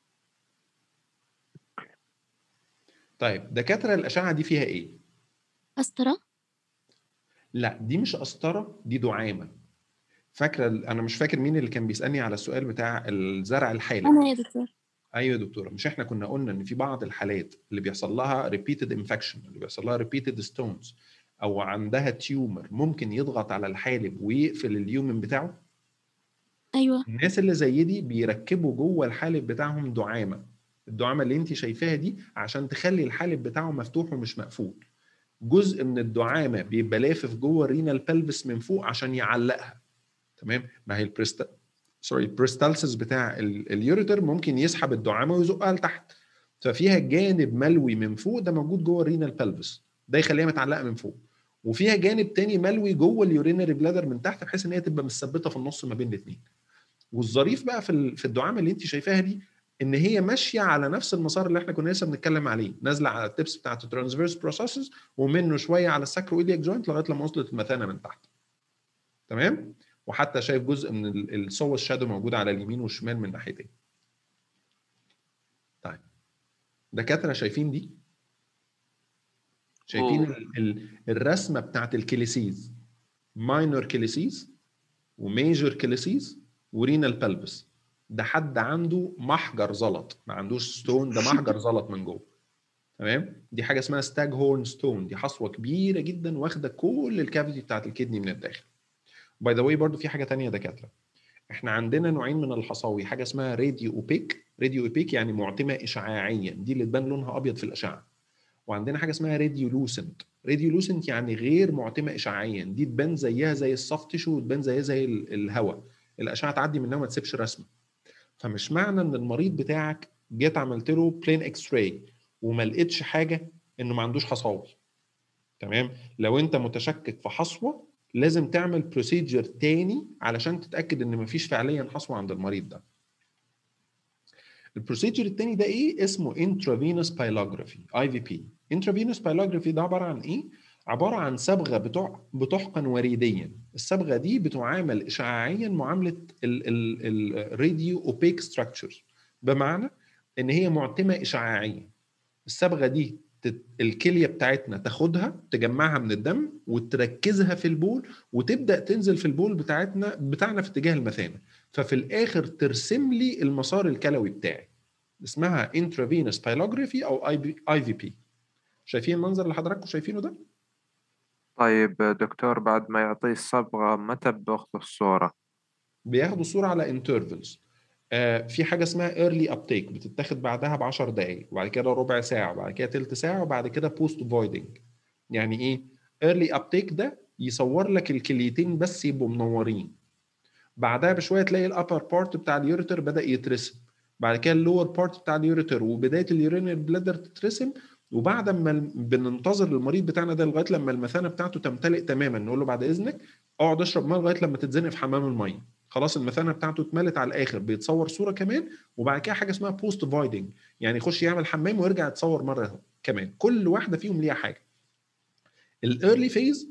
طيب دكاتره الاشعه دي فيها ايه أسطرة لا دي مش قسطره دي دعامه فاكره انا مش فاكر مين اللي كان بيسالني على السؤال بتاع الزرع الحالي أنا يا دكتور ايوه يا دكتوره مش احنا كنا قلنا ان في بعض الحالات اللي بيحصل لها ريبيتد انفكشن اللي بيحصل لها ريبيتد ستونز او عندها تيومر ممكن يضغط على الحالب ويقفل اليومن بتاعه أيوة الناس اللي زي دي بيركبوا جوه الحالب بتاعهم دعامه الدعامه اللي انت شايفاها دي عشان تخلي الحالب بتاعه مفتوح ومش مقفول جزء من الدعامه بيبقى لافف جوه الرينال بلفس من فوق عشان يعلقها تمام ما هي البريست سوري البريستالسيس بتاع ال- اليوريتر ممكن يسحب الدعامه ويزقها لتحت ففيها جانب ملوي من فوق ده موجود جوه الرينال بلفس ده يخليها متعلقه من فوق وفيها جانب تاني ملوي جوه اليورينري بلادر من تحت بحيث ان هي تبقى مثبته في النص ما بين الاثنين والظريف بقى في ال- في الدعامه اللي انت شايفاها دي ان هي ماشيه على نفس المسار اللي احنا كنا لسه بنتكلم عليه نازله على التبس بتاعت الترانسفيرس بروسيسز ومنه شويه على الساكرو ايلياك جوينت لغايه لما وصلت المثانه من تحت تمام وحتى شايف جزء من السوى الشادو موجود على اليمين والشمال من ناحيتين طيب دكاتره شايفين دي شايفين أوه. ال ال الرسمه بتاعت الكيليسيز ماينور كيليسيز وميجر كيليسيز ورينال بلبس ده حد عنده محجر زلط ما عندوش ستون ده محجر زلط من جوه تمام دي حاجه اسمها ستاج هورن ستون دي حصوه كبيره جدا واخده كل الكافيتي بتاعت الكدني من الداخل باي ذا واي برضو في حاجه تانية يا دكاتره احنا عندنا نوعين من الحصاوي حاجه اسمها راديو اوبيك راديو اوبيك يعني معتمه اشعاعيا دي اللي تبان لونها ابيض في الاشعه وعندنا حاجه اسمها راديو لوسنت راديو لوسنت يعني غير معتمه اشعاعيا دي تبان زيها زي السوفت تيشو وتبان زيها زي ال- الهواء الاشعه تعدي منها وما تسيبش رسمه فمش معنى ان المريض بتاعك جيت عملت له بلين اكس راي وما لقيتش حاجه انه ما عندوش حصاوي تمام لو انت متشكك في حصوه لازم تعمل بروسيجر تاني علشان تتاكد ان مفيش فعليا حصوه عند المريض ده البروسيجر التاني ده ايه اسمه intravenous pyelography اي في بي intravenous pyelography ده عباره عن ايه عباره عن صبغه بتع... بتحقن وريديا الصبغه دي بتعامل اشعاعيا معامله الراديو اوبيك ستراكشر بمعنى ان هي معتمه اشعاعيا الصبغه دي تت- الكليه بتاعتنا تاخدها تجمعها من الدم وتركزها في البول وتبدا تنزل في البول بتاعتنا بتاعنا في اتجاه المثانه ففي الاخر ترسم لي المسار الكلوي بتاعي اسمها intravenous pyelography او اي في بي شايفين المنظر اللي حضراتكم شايفينه ده طيب دكتور بعد ما يعطيه الصبغة متى باخذ الصورة؟ بياخدوا صوره على انترفلز آه في حاجه اسمها early uptake بتتاخد بعدها ب 10 دقائق وبعد كده ربع ساعه وبعد كده تلت ساعه وبعد كده بوست فويدنج يعني ايه early uptake ده يصور لك الكليتين بس يبقوا منورين بعدها بشويه تلاقي الابر بارت بتاع اليوريتر بدا يترسم بعد كده اللور بارت بتاع اليوريتر وبدايه اليورينال بلادر تترسم وبعد ما ال- بننتظر المريض بتاعنا ده لغايه لما المثانه بتاعته تمتلئ تماما نقول له بعد اذنك اقعد اشرب ميه لغايه لما تتزنق في حمام الميه خلاص المثانه بتاعته اتملت على الاخر بيتصور صوره كمان وبعد كده حاجه اسمها بوست فايدنج يعني يخش يعمل حمام ويرجع يتصور مره كمان كل واحده فيهم ليها حاجه الايرلي فيز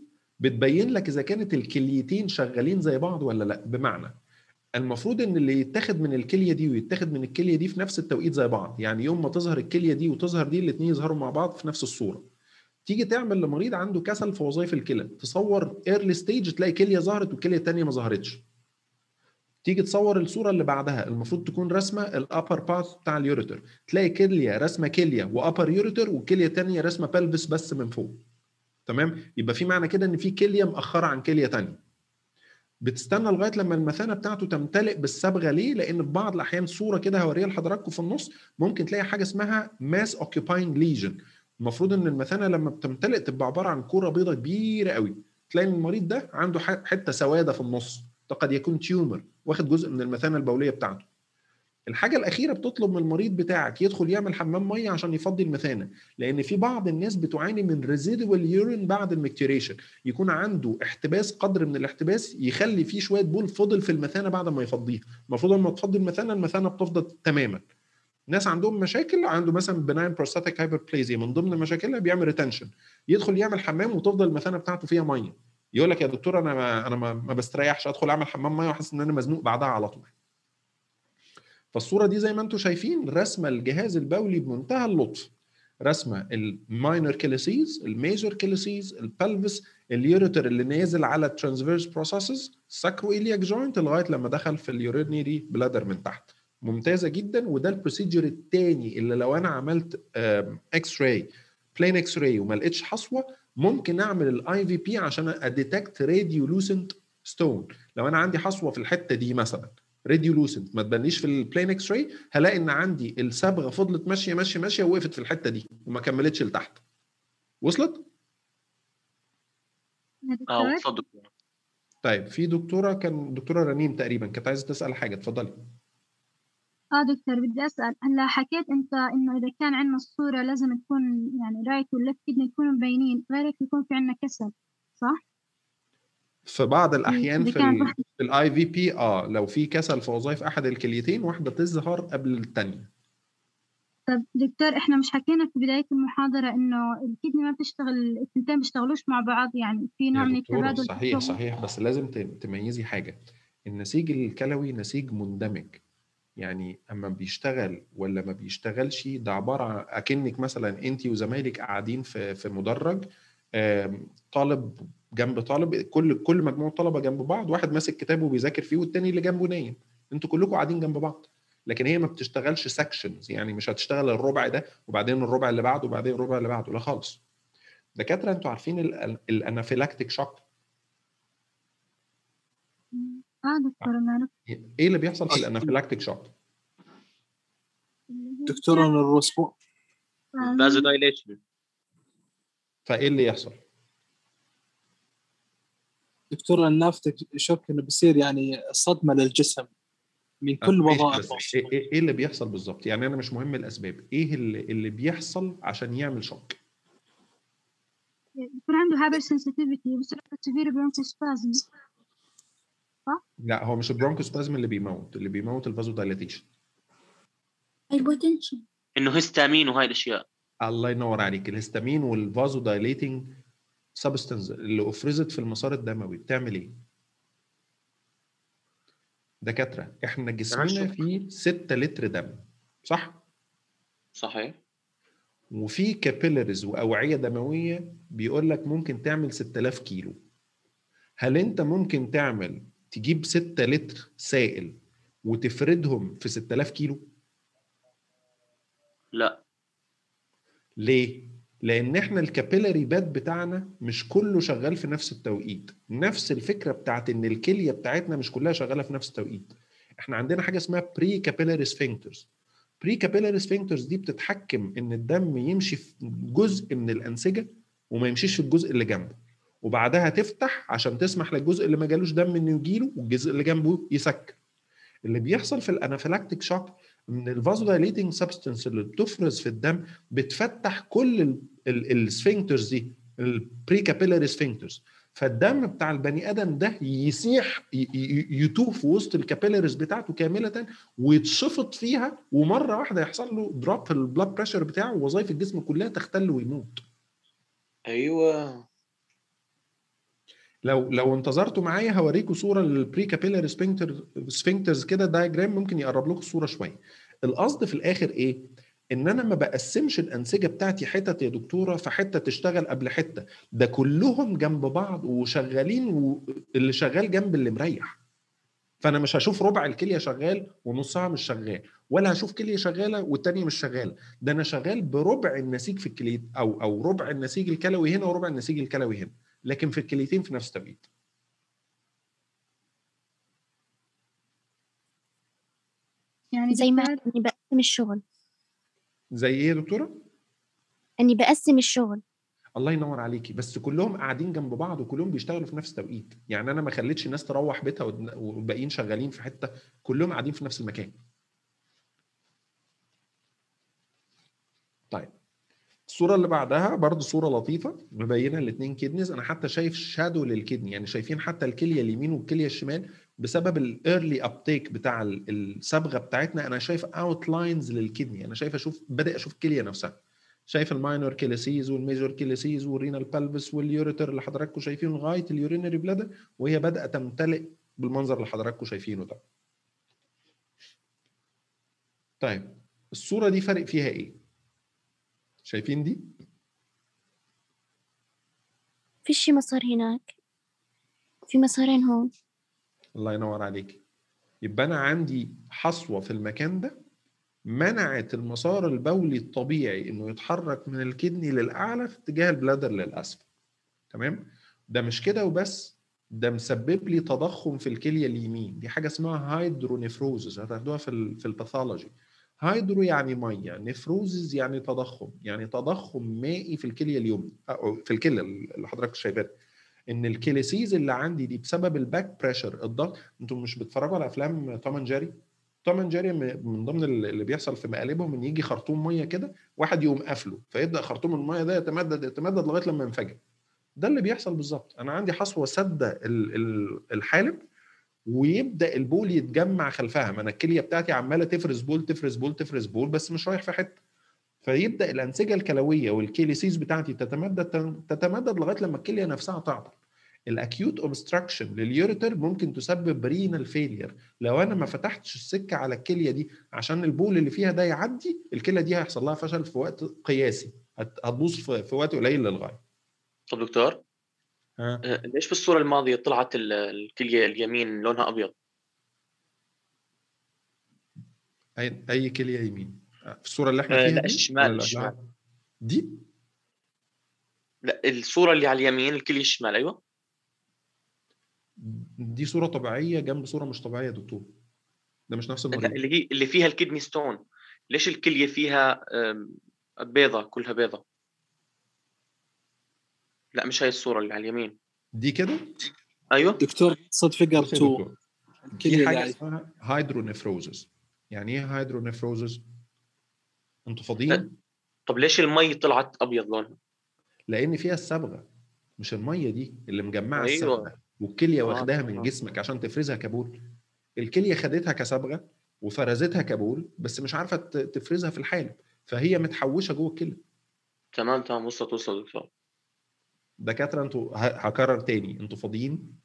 بتبين لك اذا كانت الكليتين شغالين زي بعض ولا لا بمعنى المفروض ان اللي يتاخد من الكليه دي ويتاخد من الكليه دي في نفس التوقيت زي بعض يعني يوم ما تظهر الكليه دي وتظهر دي الاثنين يظهروا مع بعض في نفس الصوره تيجي تعمل لمريض عنده كسل في وظائف الكلى تصور ايرلي ستيج تلاقي كليه ظهرت والكليه الثانيه ما ظهرتش تيجي تصور الصوره اللي بعدها المفروض تكون رسمه الابر باث بتاع اليوريتر تلاقي كليه رسمه كليه وابر يوريتر وكليه ثانيه رسمه بلفس بس من فوق تمام يبقى في معنى كده ان في كليه مأخره عن كليه ثانيه بتستنى لغايه لما المثانه بتاعته تمتلئ بالصبغه ليه؟ لان في بعض الاحيان صوره كده هوريها لحضراتكم في النص ممكن تلاقي حاجه اسمها ماس اوكيباينج ليجن المفروض ان المثانه لما بتمتلئ تبقى عباره عن كوره بيضاء كبيره قوي تلاقي ان المريض ده عنده حته سواده في النص ده قد يكون تيومر واخد جزء من المثانه البوليه بتاعته الحاجه الاخيره بتطلب من المريض بتاعك يدخل يعمل حمام ميه عشان يفضي المثانه لان في بعض الناس بتعاني من ريزيدوال يورين بعد المكتيريشن يكون عنده احتباس قدر من الاحتباس يخلي فيه شويه بول فضل في المثانه بعد ما يفضيها المفروض لما تفضي المثانه المثانه بتفضل تماما ناس عندهم مشاكل عنده مثلا بناين بروستاتيك هايبربليزيا من ضمن مشاكلها بيعمل ريتنشن يدخل يعمل حمام وتفضل المثانه بتاعته فيها ميه يقول لك يا دكتور انا ما انا ما, ما بستريحش ادخل اعمل حمام ميه واحس ان انا مزنوق بعدها على طول فالصوره دي زي ما انتم شايفين رسمه الجهاز البولي بمنتهى اللطف رسمه الماينر كيليسيز الميجر كيليسيز البلفس اليوريتر اللي نازل على الترانسفيرس بروسيسز ساكرو إلياك جوينت لغايه لما دخل في اليورينري بلادر من تحت ممتازه جدا وده البروسيجر الثاني اللي لو انا عملت اكس راي بلين اكس راي وما لقيتش حصوه ممكن اعمل الاي في بي عشان اديتكت راديولوسنت ستون لو انا عندي حصوه في الحته دي مثلا راديولوسنت ما تبانليش في البلين اكس راي هلاقي ان عندي الصبغه فضلت ماشيه ماشيه ماشيه ووقفت في الحته دي وما كملتش لتحت وصلت؟ اه اتفضل طيب في دكتوره كان دكتوره رنيم تقريبا كانت عايزه تسال حاجه اتفضلي اه دكتور بدي اسال هلا حكيت انت انه اذا كان عندنا الصوره لازم تكون يعني رايت والليفت كدني يكونوا مبينين غير هيك يكون في عندنا كسل صح؟ في بعض الاحيان إذا في كان ال واحد- في الاي في بي اه لو في كسل في وظائف احد الكليتين واحده تظهر قبل الثانيه طب دكتور احنا مش حكينا في بدايه المحاضره انه الكدني ما بتشتغل الثنتين بيشتغلوا مع بعض يعني في نوع من يا دكتور التبادل في صحيح الشغل. صحيح بس لازم ت- تميزي حاجه النسيج الكلوي نسيج مندمج يعني اما بيشتغل ولا ما بيشتغلش ده عباره عن اكنك مثلا انت وزمايلك قاعدين في في مدرج آم، طالب جنب طالب كل كل مجموعه طلبه جنب بعض واحد ماسك كتابه وبيذاكر فيه والتاني اللي جنبه نايم انتوا كلكم قاعدين جنب بعض لكن هي ما بتشتغلش سكشنز يعني مش هتشتغل الربع ده وبعدين الربع اللي بعده وبعدين الربع اللي بعده لا خالص دكاتره انتوا عارفين ال- الانافيلاكتيك شوك اه دكتور انا عرفت ايه اللي بيحصل في الانافيلاكتيك شوك دكتور انا الرسبون فازو دايليشن فايه اللي يحصل دكتور النافتك شوك انه بيصير يعني صدمه للجسم من كل ماشي، وظائفه بس ايه إيه- إيه اللي بيحصل بالظبط يعني انا مش مهم الاسباب ايه اللي اللي بيحصل عشان يعمل شوك يكون عنده هايبر سنسيتيفيتي بصير سيفير برونكوسبازم لا هو مش البرونكوسبازم اللي بيموت اللي بيموت الفازو دايليتيشن البوتنشن انه هيستامين وهاي الاشياء الله ينور عليك الهستامين والفازو دايليتنج سبستنس اللي افرزت في المسار الدموي بتعمل ايه دكاتره احنا جسمنا شوك. فيه 6 لتر دم صح صحيح وفي كابيلاريز واوعيه دمويه بيقول لك ممكن تعمل 6000 كيلو هل انت ممكن تعمل تجيب 6 لتر سائل وتفردهم في 6000 كيلو لا ليه لان احنا الكابيلاري باد بتاعنا مش كله شغال في نفس التوقيت نفس الفكره بتاعت ان الكليه بتاعتنا مش كلها شغاله في نفس التوقيت احنا عندنا حاجه اسمها بري كابيلاري سفنكترز بري كابيلاري سفنكترز دي بتتحكم ان الدم يمشي في جزء من الانسجه وما يمشيش في الجزء اللي جنبه وبعدها تفتح عشان تسمح للجزء اللي ما جالوش دم انه يجيله والجزء اللي جنبه يسكر اللي بيحصل في الانافيلاكتيك شوك ان الفازودايليتنج سبستنس اللي بتفرز في الدم بتفتح كل السفنكترز دي البري كابيلاري سفنكترز فالدم بتاع البني ادم ده يسيح ي- ي- يتوه في وسط الكابيلاريز بتاعته كامله ويتشفط فيها ومره واحده يحصل له دروب في البلاد بريشر بتاعه ووظائف الجسم كلها تختل ويموت ايوه لو لو انتظرتوا معايا هوريكم صوره للبري كابيلاري سفنكتر سفنكترز كده دايجرام ممكن يقرب لكم الصوره شويه القصد في الاخر ايه ان انا ما بقسمش الانسجه بتاعتي حتت يا دكتوره فحته تشتغل قبل حته ده كلهم جنب بعض وشغالين واللي شغال جنب اللي مريح فانا مش هشوف ربع الكليه شغال ونصها مش شغال ولا هشوف كليه شغاله والتانيه مش شغاله ده انا شغال بربع النسيج في الكليه او او ربع النسيج الكلوي هنا وربع النسيج الكلوي هنا لكن في الكليتين في نفس التوقيت يعني زي ما دكتور اني بقسم الشغل زي ايه يا دكتوره اني بقسم الشغل الله ينور عليكي بس كلهم قاعدين جنب بعض وكلهم بيشتغلوا في نفس التوقيت يعني انا ما خليتش ناس تروح بيتها والد- والباقيين شغالين في حته كلهم قاعدين في نفس المكان طيب الصوره اللي بعدها برضه صوره لطيفه مبينه الاثنين كيدنيز انا حتى شايف شادو للكدني يعني شايفين حتى الكليه اليمين والكليه الشمال بسبب الايرلي ابتيك بتاع ال- الصبغه بتاعتنا انا شايف اوتلاينز للكدني انا شايف اشوف بادئ اشوف الكليه نفسها شايف الماينور كيليسيز والميجور كيليسيز والرينال بالفس واليوريتر اللي حضراتكم شايفينه لغايه اليورينري بلادر وهي بادئه تمتلئ بالمنظر اللي حضراتكم شايفينه ده. طيب الصوره دي فرق فيها ايه؟ شايفين دي؟ في شي مسار هناك في مسارين هون الله ينور عليك. يبقى انا عندي حصوه في المكان ده منعت المسار البولي الطبيعي انه يتحرك من الكدني للاعلى في اتجاه البلادر للاسفل. تمام؟ ده مش كده وبس ده مسبب لي تضخم في الكليه اليمين دي حاجه اسمها هايدرونيفروزز هتاخدوها في ال في الباثولوجي هايدرو يعني ميه نفروزز يعني تضخم يعني تضخم مائي في الكليه اليمنى أو في الكليه اللي حضرتك شايفاها ان الكيليسيز اللي عندي دي بسبب الباك بريشر الضغط انتم مش بتتفرجوا على افلام توم اند جيري توم اند جيري م- من ضمن اللي بيحصل في مقالبهم ان يجي خرطوم ميه كده واحد يقوم قافله فيبدا خرطوم الميه ده يتمدد يتمدد لغايه لما ينفجر ده اللي بيحصل بالظبط انا عندي حصوه سد ال- ال- الحالب ويبدا البول يتجمع خلفها ما انا الكليه بتاعتي عماله تفرز بول تفرز بول تفرز بول بس مش رايح في حته فيبدا الانسجه الكلويه والكيليسيز بتاعتي تتمدد تتمدد لغايه لما الكليه نفسها تعطل الاكيوت اوبستراكشن لليوريتر ممكن تسبب رينال فيلير لو انا ما فتحتش السكه على الكليه دي عشان البول اللي فيها ده يعدي الكليه دي هيحصل لها فشل في وقت قياسي هت- هتبوظ في في وقت قليل للغايه طب دكتور ها آه، ليش في الصورة الماضية طلعت ال- الكلية اليمين لونها أبيض؟ اي اي كليه يمين في الصوره اللي احنا آه، فيها لا دي الشمال ولا الشمال قبلها؟ دي لا الصورة اللي على اليمين الكلية الشمال أيوه دي صوره طبيعيه جنب صوره مش طبيعيه يا دكتور ده مش نفس لا المريض اللي هي اللي فيها الكدني ستون ليش الكلية فيها آم، بيضة كلها بيضة؟ لا مش هاي الصورة اللي على اليمين دي كده أيوه دكتور صد فيجر بص يا 2 دكتور الكلية في اللي حاجه على- اسمها هايدرونيفروزز يعني ايه هايدرونيفروزز انتوا فاضيين طب ليش المي طلعت أبيض لونها؟ لان فيها الصبغه مش الميه دي اللي مجمعه أيوة. الصبغه والكليه آه، واخداها من آه. جسمك عشان تفرزها كبول الكليه خدتها كصبغه وفرزتها كبول بس مش عارفه ت- تفرزها في الحالب فهي متحوشه جوه الكلى تمام تمام وصلت وصلت دكتور دكاتره انتوا ه- هكرر تاني انتوا فاضيين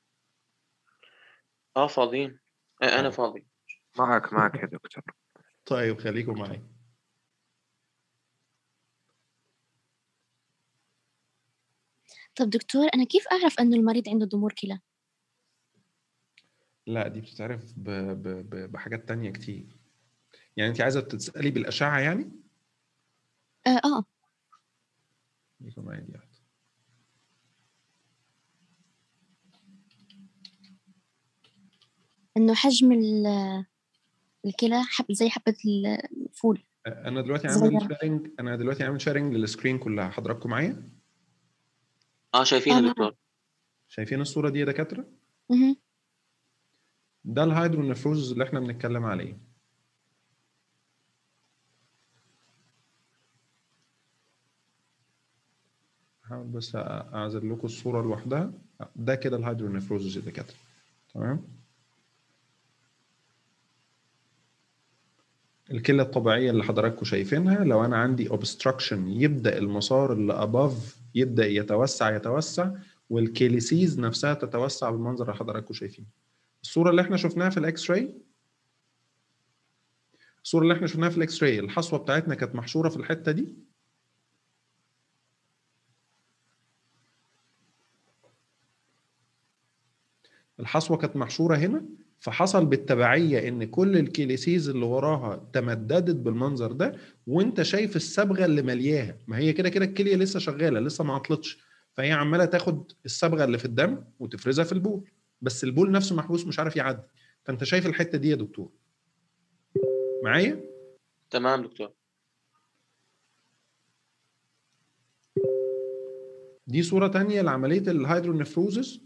اه فاضيين آه، أنا فاضي معك معك يا دكتور طيب خليكم معايا طب دكتور أنا كيف أعرف أنه المريض عنده ضمور كلى؟ لا دي بتتعرف ب... ب... ب... بحاجات تانية كتير يعني انت عايزه تسالي بالاشعه يعني آه, آه خليكم معايا دي واحدة. إنه حجم ال- الكلى حب زي حبة الفول انا دلوقتي صغيرة. عامل شيرنج انا دلوقتي عامل شيرنج للسكرين كلها حضراتكم معايا اه شايفينها آه. دكتور شايفين الصوره دي يا دكاتره مهم. ده الهيدرونيفروز اللي احنا بنتكلم عليه هحاول بس اعزل لكم الصوره لوحدها ده كده الهيدرونيفروزز يا دكاتره تمام الكلى الطبيعيه اللي حضراتكم شايفينها لو انا عندي اوبستراكشن يبدا المسار اللي اباف يبدا يتوسع يتوسع والكيليسيز نفسها تتوسع بالمنظر اللي حضراتكم شايفينه الصوره اللي احنا شفناها في الاكس راي الصوره اللي احنا شفناها في الاكس راي الحصوه بتاعتنا كانت محشوره في الحته دي الحصوه كانت محشوره هنا فحصل بالتبعيه ان كل الكيليسيز اللي وراها تمددت بالمنظر ده وانت شايف الصبغه اللي ملياها ما هي كده كده الكليه لسه شغاله لسه ما عطلتش فهي عماله تاخد الصبغه اللي في الدم وتفرزها في البول بس البول نفسه محبوس مش عارف يعدي فانت شايف الحته دي يا دكتور معايا تمام دكتور دي صوره تانية لعمليه الهيدرونيفروزس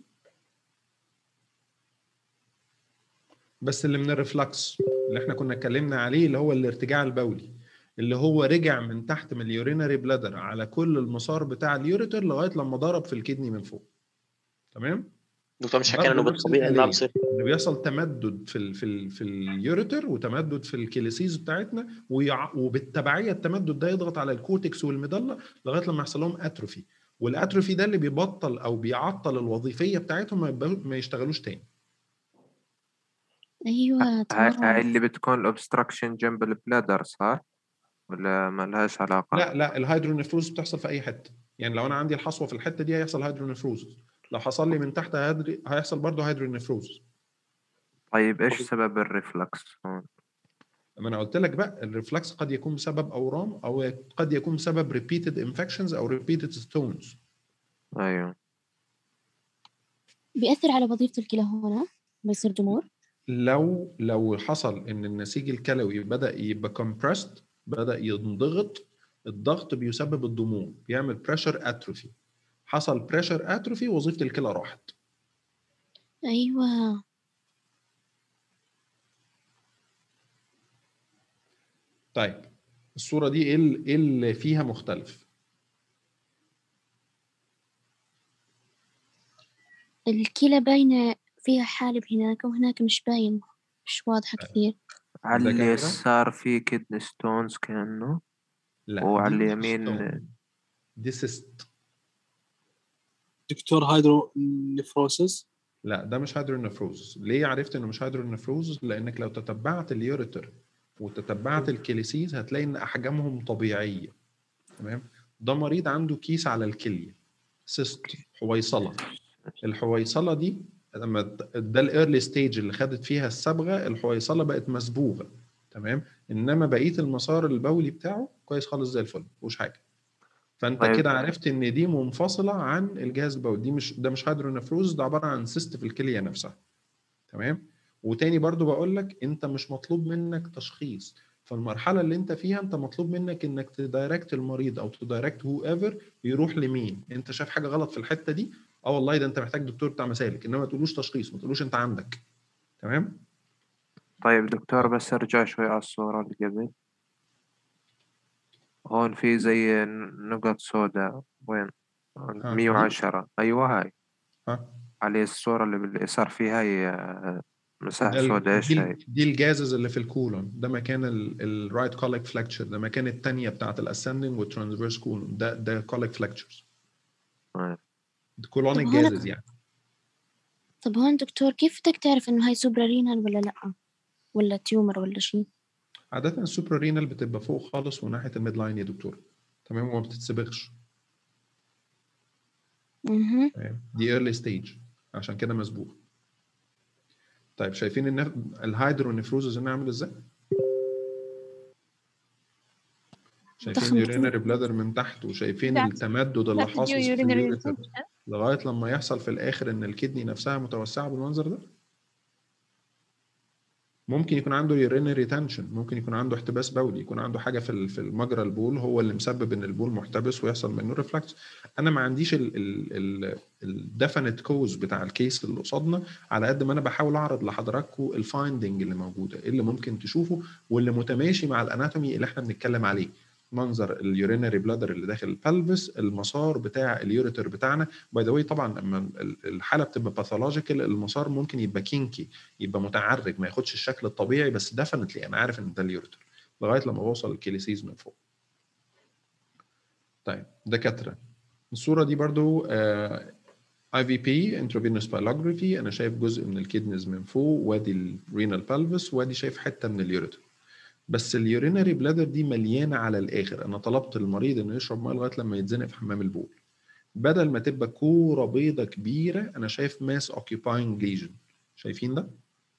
بس اللي من الريفلكس اللي احنا كنا اتكلمنا عليه اللي هو الارتجاع البولي اللي هو رجع من تحت من اليورينري بلادر على كل المسار بتاع اليوريتر لغايه لما ضرب في الكدني من فوق تمام دكتور مش حكينا انه بالطبيعي ما بصير اللي بيحصل تمدد في ال في ال في اليوريتر وتمدد في الكيليسيز بتاعتنا ويع... وبالتبعيه التمدد ده يضغط على الكورتكس والميدالا لغايه لما يحصل لهم اتروفي والاتروفي ده اللي بيبطل او بيعطل الوظيفيه بتاعتهم ما, يبقى... ما يشتغلوش تاني ايوه هاي تمام هاي اللي بتكون الاوبستراكشن جنب البلادر صح؟ ولا ما لهاش علاقة؟ لا لا الهيدرونيفروز بتحصل في اي حته يعني لو انا عندي الحصوه في الحته دي هيحصل هيدرونيفروز لو حصل لي من تحت هيدري... هيحصل برضه هيدرونيفروز طيب ايش سبب الريفلكس هون؟ ما انا قلت لك بقى الريفلكس قد يكون بسبب اورام او قد يكون بسبب ريبيتد انفكشنز او ريبيتد ستونز ايوه بيأثر على وظيفة الكلى هنا بيصير ضمور لو لو حصل ان النسيج الكلوي بدا يبقى كومبرست بدا ينضغط الضغط بيسبب الضمور بيعمل بريشر اتروفي حصل بريشر اتروفي وظيفه الكلى راحت ايوه طيب الصوره دي ايه ال- إيه اللي فيها مختلف الكلى باينة فيها حالب هناك وهناك مش باين مش واضحة كثير على ده كده؟ اليسار في كدني ستونز كأنه لا وعلى دي مش اليمين stone. دي سيست دكتور هايدرو نفروسس لا ده مش هيدرونيفروزس ليه عرفت انه مش هيدرونيفروزس لانك لو تتبعت اليوريتر وتتبعت الكيليسيز هتلاقي ان احجامهم طبيعيه تمام ده مريض عنده كيس على الكليه سيست حويصله الحويصله دي لما ده الايرلي ستيج اللي خدت فيها الصبغه الحويصله بقت مسبوغه تمام انما بقيه المسار البولي بتاعه كويس خالص زي الفل مفيهوش حاجه فانت طيب. كده عرفت ان دي منفصله عن الجهاز البولي دي مش ده مش هيدرونيفروز ده عباره عن سيست في الكليه نفسها تمام وتاني برضو بقول لك انت مش مطلوب منك تشخيص فالمرحله اللي انت فيها انت مطلوب منك انك تدايركت المريض او تدايركت هو ايفر يروح لمين انت شايف حاجه غلط في الحته دي اه والله ده انت محتاج دكتور بتاع مسالك انما ما تقولوش تشخيص ما تقولوش انت عندك تمام طيب دكتور بس ارجع شوي على الصورة اللي قبل هون في زي نقط سوداء وين؟ دي؟ 110 ايوه هاي ها عليه الصورة اللي باليسار فيها هي آه، مساحة ده ال- سوداء ايش دي, هي؟ ال- دي الجازز اللي في الكولون ده مكان الرايت كوليك فلكتشر ده مكان الثانيه بتاعت الاسندنج والترانسفيرس كولون ده ده كوليك فلكتشرز آه. كولونيك طب هون- جازز يعني طب هون دكتور كيف بدك تعرف إنه هاي سوبرا رينال ولا لأ ولا تيومر ولا شيء عادة السوبرا رينال بتبقى فوق خالص وناحية الميد لاين يا دكتور تمام وما بتتسبغش اها تمام دي ايرلي ستيج عشان كده مسبوغ طيب شايفين النف... الهايدرونيفروزز هنا عامل ازاي؟ شايفين ضخم اليورينري بلادر من تحت وشايفين That's- التمدد اللي that's حاصل your في urinary اليوريتر retention. لغايه لما يحصل في الاخر ان الكدني نفسها متوسعه بالمنظر ده ممكن يكون عنده يورينري ريتنشن ممكن يكون عنده احتباس بولي يكون عنده حاجه في ال- في المجرى البول هو اللي مسبب ان البول محتبس ويحصل منه ريفلكس انا ما عنديش الديفينيت كوز بتاع الكيس اللي قصادنا على قد ما انا بحاول اعرض لحضراتكم الفايندنج اللي موجوده ايه اللي ممكن تشوفه واللي متماشي مع الاناتومي اللي احنا بنتكلم عليه منظر اليورينري بلادر اللي داخل البلفس المسار بتاع اليوريتر بتاعنا باي ذا واي طبعا لما ال- الحاله بتبقى باثولوجيكال المسار ممكن يبقى كينكي يبقى متعرج ما ياخدش الشكل الطبيعي بس ديفنتلي انا عارف ان ده اليوريتر لغايه لما بوصل الكيليسيز من فوق طيب دكاتره الصوره دي برضو آه اي في بي انترافينوس بالوجرافي انا شايف جزء من الكدنز من فوق وادي الرينال بالفس وادي شايف حته من اليوريتر بس اليورينري بلادر دي مليانه على الاخر انا طلبت المريض انه يشرب ميه لغايه لما يتزنق في حمام البول بدل ما تبقى كوره بيضه كبيره انا شايف ماس اوكيباينج ليجن شايفين ده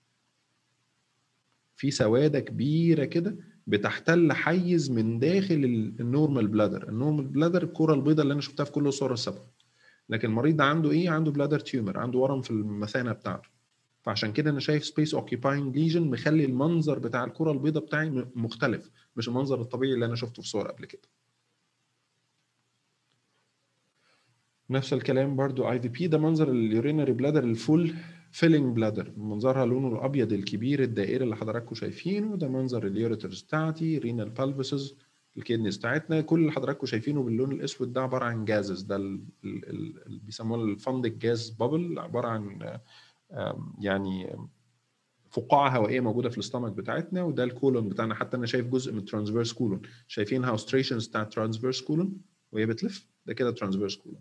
في سواده كبيره كده بتحتل حيز من داخل النورمال بلادر النورمال بلادر الكره البيضاء اللي انا شفتها في كل الصور السابقه لكن المريض ده عنده ايه عنده بلادر تيومر عنده ورم في المثانه بتاعته فعشان كده انا شايف سبيس اوكيباينج ليجن مخلي المنظر بتاع الكره البيضاء بتاعي م- مختلف مش المنظر الطبيعي اللي انا شفته في صور قبل كده نفس الكلام برضو اي في بي ده منظر اليورينري بلادر الفول فيلينج بلادر منظرها لونه الابيض الكبير الدائري اللي حضراتكم شايفينه ده منظر اليوريترز بتاعتي رينال بالفيسز الكيدنيز بتاعتنا كل اللي حضراتكم شايفينه باللون الاسود ده عباره عن جازز ده ال- ال- ال- اللي بيسموه الفندق جاز بابل عباره عن آم، يعني فقاعه هوائيه موجوده في الاستمك بتاعتنا وده الكولون بتاعنا حتى انا شايف جزء من الترانسفيرس كولون شايفين هاوستريشنز بتاع الترانسفيرس كولون وهي بتلف ده كده ترانسفيرس كولون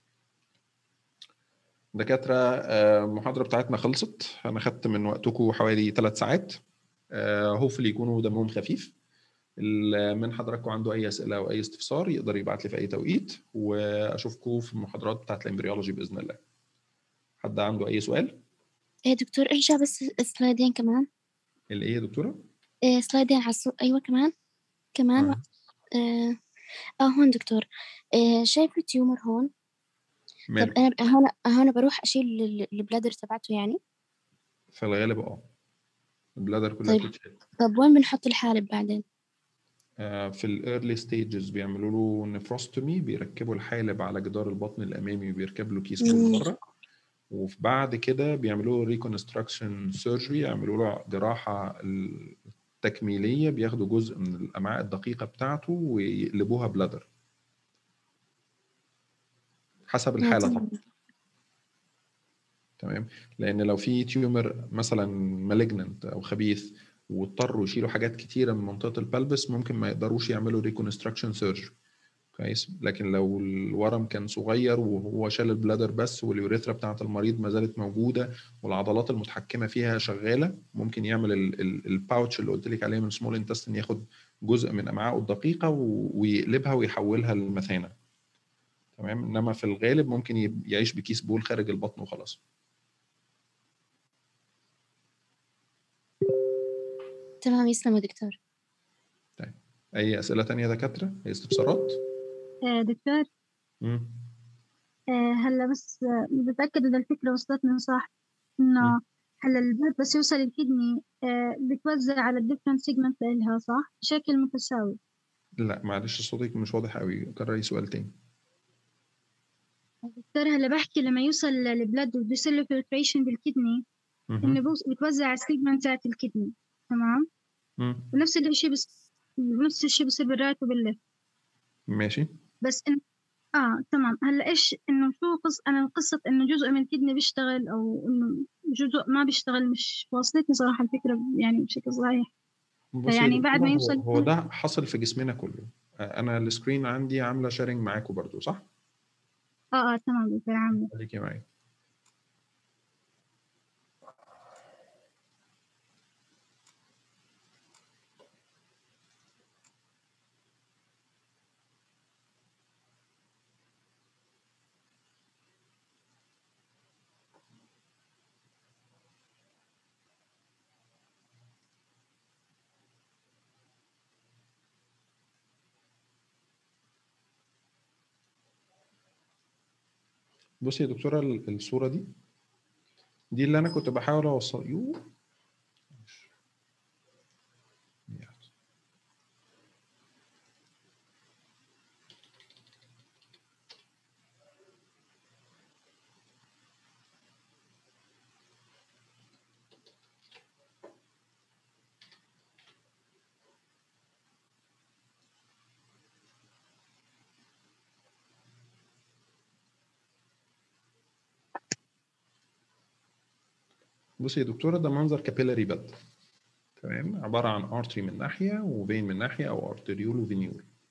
دكاترة آه، المحاضرة بتاعتنا خلصت أنا خدت من وقتكم حوالي ثلاث ساعات هوفلي يكونوا دمهم خفيف اللي من حضراتكم عنده أي أسئلة أو أي استفسار يقدر يبعت لي في أي توقيت وأشوفكم في المحاضرات بتاعت الإمبريولوجي بإذن الله حد عنده أي سؤال؟ إيه دكتور ارجع بس سلايدين كمان الإيه يا دكتورة؟ إيه سلايدين على الصو... أيوة كمان كمان آه. آه, آه هون دكتور آه شايف التيومر هون طب ماله؟ أنا ب- هون هون بروح أشيل ال- البلادر تبعته يعني في الغالب أه البلادر كلها طيب. بتتشال طب وين بنحط الحالب بعدين آه، في الايرلي ستيجز بيعملوا له نفروستومي بيركبوا الحالب على جدار البطن الامامي وبيركب له كيس بول مم. بره وبعد كده بيعملوا له ريكونستراكشن سيرجري يعملوا له جراحه التكميليه بياخدوا جزء من الامعاء الدقيقه بتاعته ويقلبوها بلادر حسب الحاله طبعا تمام لان لو في تيومر مثلا مالجننت او خبيث واضطروا يشيلوا حاجات كتيره من منطقه البلبس ممكن ما يقدروش يعملوا ريكونستراكشن سيرجري كويس لكن لو الورم كان صغير وهو شال البلادر بس واليوريثرا بتاعه المريض ما زالت موجوده والعضلات المتحكمه فيها شغاله ممكن يعمل الباوتش اللي قلت لك عليه من سمول انتستين ياخد جزء من امعائه الدقيقه و- ويقلبها ويحولها للمثانه تمام انما في الغالب ممكن يب- يعيش بكيس بول خارج البطن وخلاص تمام يسلم يا دكتور اي اسئله تانية يا دكاتره اي استفسارات آه دكتور مم. آه هلا بس آه بتأكد إذا الفكرة وصلتني صح إنه هلا البلد بس يوصل الكدني آه بتوزع على الديفرنت سيجمنت لها صح بشكل متساوي لا معلش صوتك مش واضح قوي كرري سؤال تاني دكتور هلا بحكي لما يوصل البلد وبيصير له فلتريشن بالكدني إنه مهم. بوص- بتوزع السيجمنت تاعت الكدني تمام مم. ونفس الشيء بس نفس الشيء بصير بالرايت وبالليفت ماشي بس إن... اه تمام هلا ايش انه شو قص انا قصة انه جزء من الكدني بيشتغل او انه جزء ما بيشتغل مش واصلتني صراحة الفكرة يعني بشكل صحيح بصي يا يعني بعد دكتورة، ما هو- يوصل هو ده حصل في جسمنا كله آه، انا السكرين عندي عامله شيرنج معاكم برضو صح اه اه تمام دكتور عامة خليكي معايا بصي يا دكتوره ال- الصوره دي دي اللي انا كنت بحاول اوصل يو بصي يا دكتوره ده منظر كابيلاري بد تمام عباره عن ارتري من ناحيه وفين من ناحيه او ارتريول وفينيول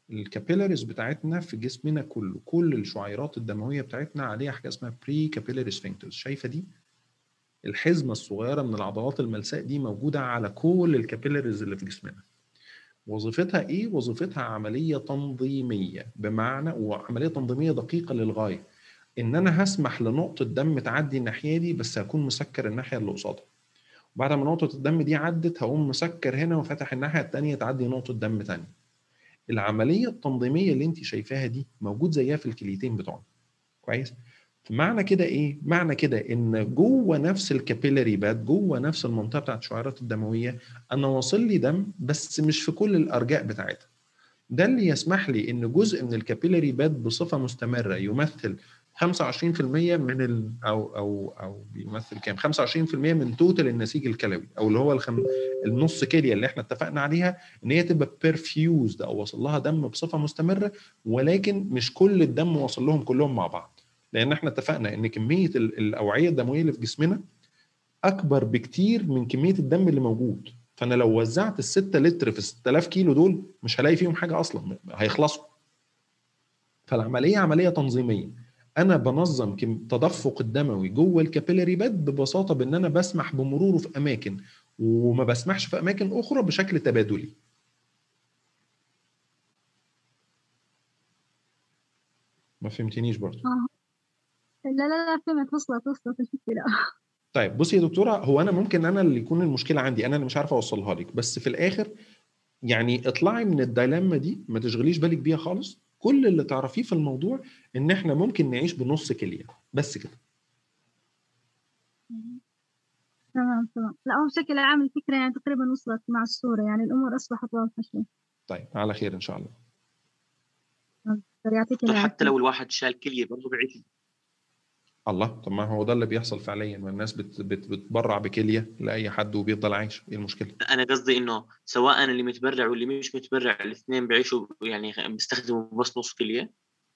الكابيلاريز بتاعتنا في جسمنا كله كل الشعيرات الدمويه بتاعتنا عليها حاجه اسمها بري كابيلاري سفنكترز شايفه دي الحزمه الصغيره من العضلات الملساء دي موجوده على كل الكابيلاريز اللي في جسمنا وظيفتها ايه وظيفتها عمليه تنظيميه بمعنى وعمليه تنظيميه دقيقه للغايه ان انا هسمح لنقطه دم تعدي الناحيه دي بس هكون مسكر الناحيه اللي قصادها وبعد ما نقطه الدم دي عدت هقوم مسكر هنا وفاتح الناحيه الثانيه تعدي نقطه دم ثانيه العمليه التنظيميه اللي انت شايفاها دي موجود زيها في الكليتين بتوعنا كويس معنى كده ايه معنى كده ان جوه نفس الكابيلاري باد جوه نفس المنطقه بتاعت الشعيرات الدمويه انا واصل لي دم بس مش في كل الارجاء بتاعتها ده اللي يسمح لي ان جزء من الكابيلاري باد بصفه مستمره يمثل 25% من ال او او او بيمثل كام 25% من توتال النسيج الكلوي او اللي هو الخم... النص كليه اللي احنا اتفقنا عليها ان هي تبقى بيرفيوزد او وصل لها دم بصفه مستمره ولكن مش كل الدم واصل لهم كلهم مع بعض لان احنا اتفقنا ان كميه الاوعيه الدمويه اللي في جسمنا اكبر بكتير من كميه الدم اللي موجود فانا لو وزعت ال 6 لتر في 6000 كيلو دول مش هلاقي فيهم حاجه اصلا هيخلصوا فالعمليه عمليه تنظيميه انا بنظم تدفق الدموي جوه الكابيلاري باد ببساطه بان انا بسمح بمروره في اماكن وما بسمحش في اماكن اخرى بشكل تبادلي ما فهمتنيش برضه آه. لا لا لا فهمت وصلت وصلت الفكرة طيب بصي يا دكتوره هو انا ممكن انا اللي يكون المشكله عندي انا اللي مش عارف اوصلها لك بس في الاخر يعني اطلعي من الدايلاما دي ما تشغليش بالك بيها خالص كل اللي تعرفيه في الموضوع ان احنا ممكن نعيش بنص كليه بس كده تمام تمام لا هو بشكل عام الفكرة يعني تقريبا وصلت مع الصورة يعني الأمور أصبحت واضحة شوي طيب على خير ان شاء الله يعطيك طب العافية حتى لو الواحد شال كليه برضه بيعيش الله طب ما هو ده اللي بيحصل فعليا ما الناس بت بت بتبرع بكليه لاي حد وبيفضل عايش ايه المشكله انا قصدي انه سواء اللي متبرع واللي مش متبرع الاثنين بيعيشوا يعني بيستخدموا بس نص كليه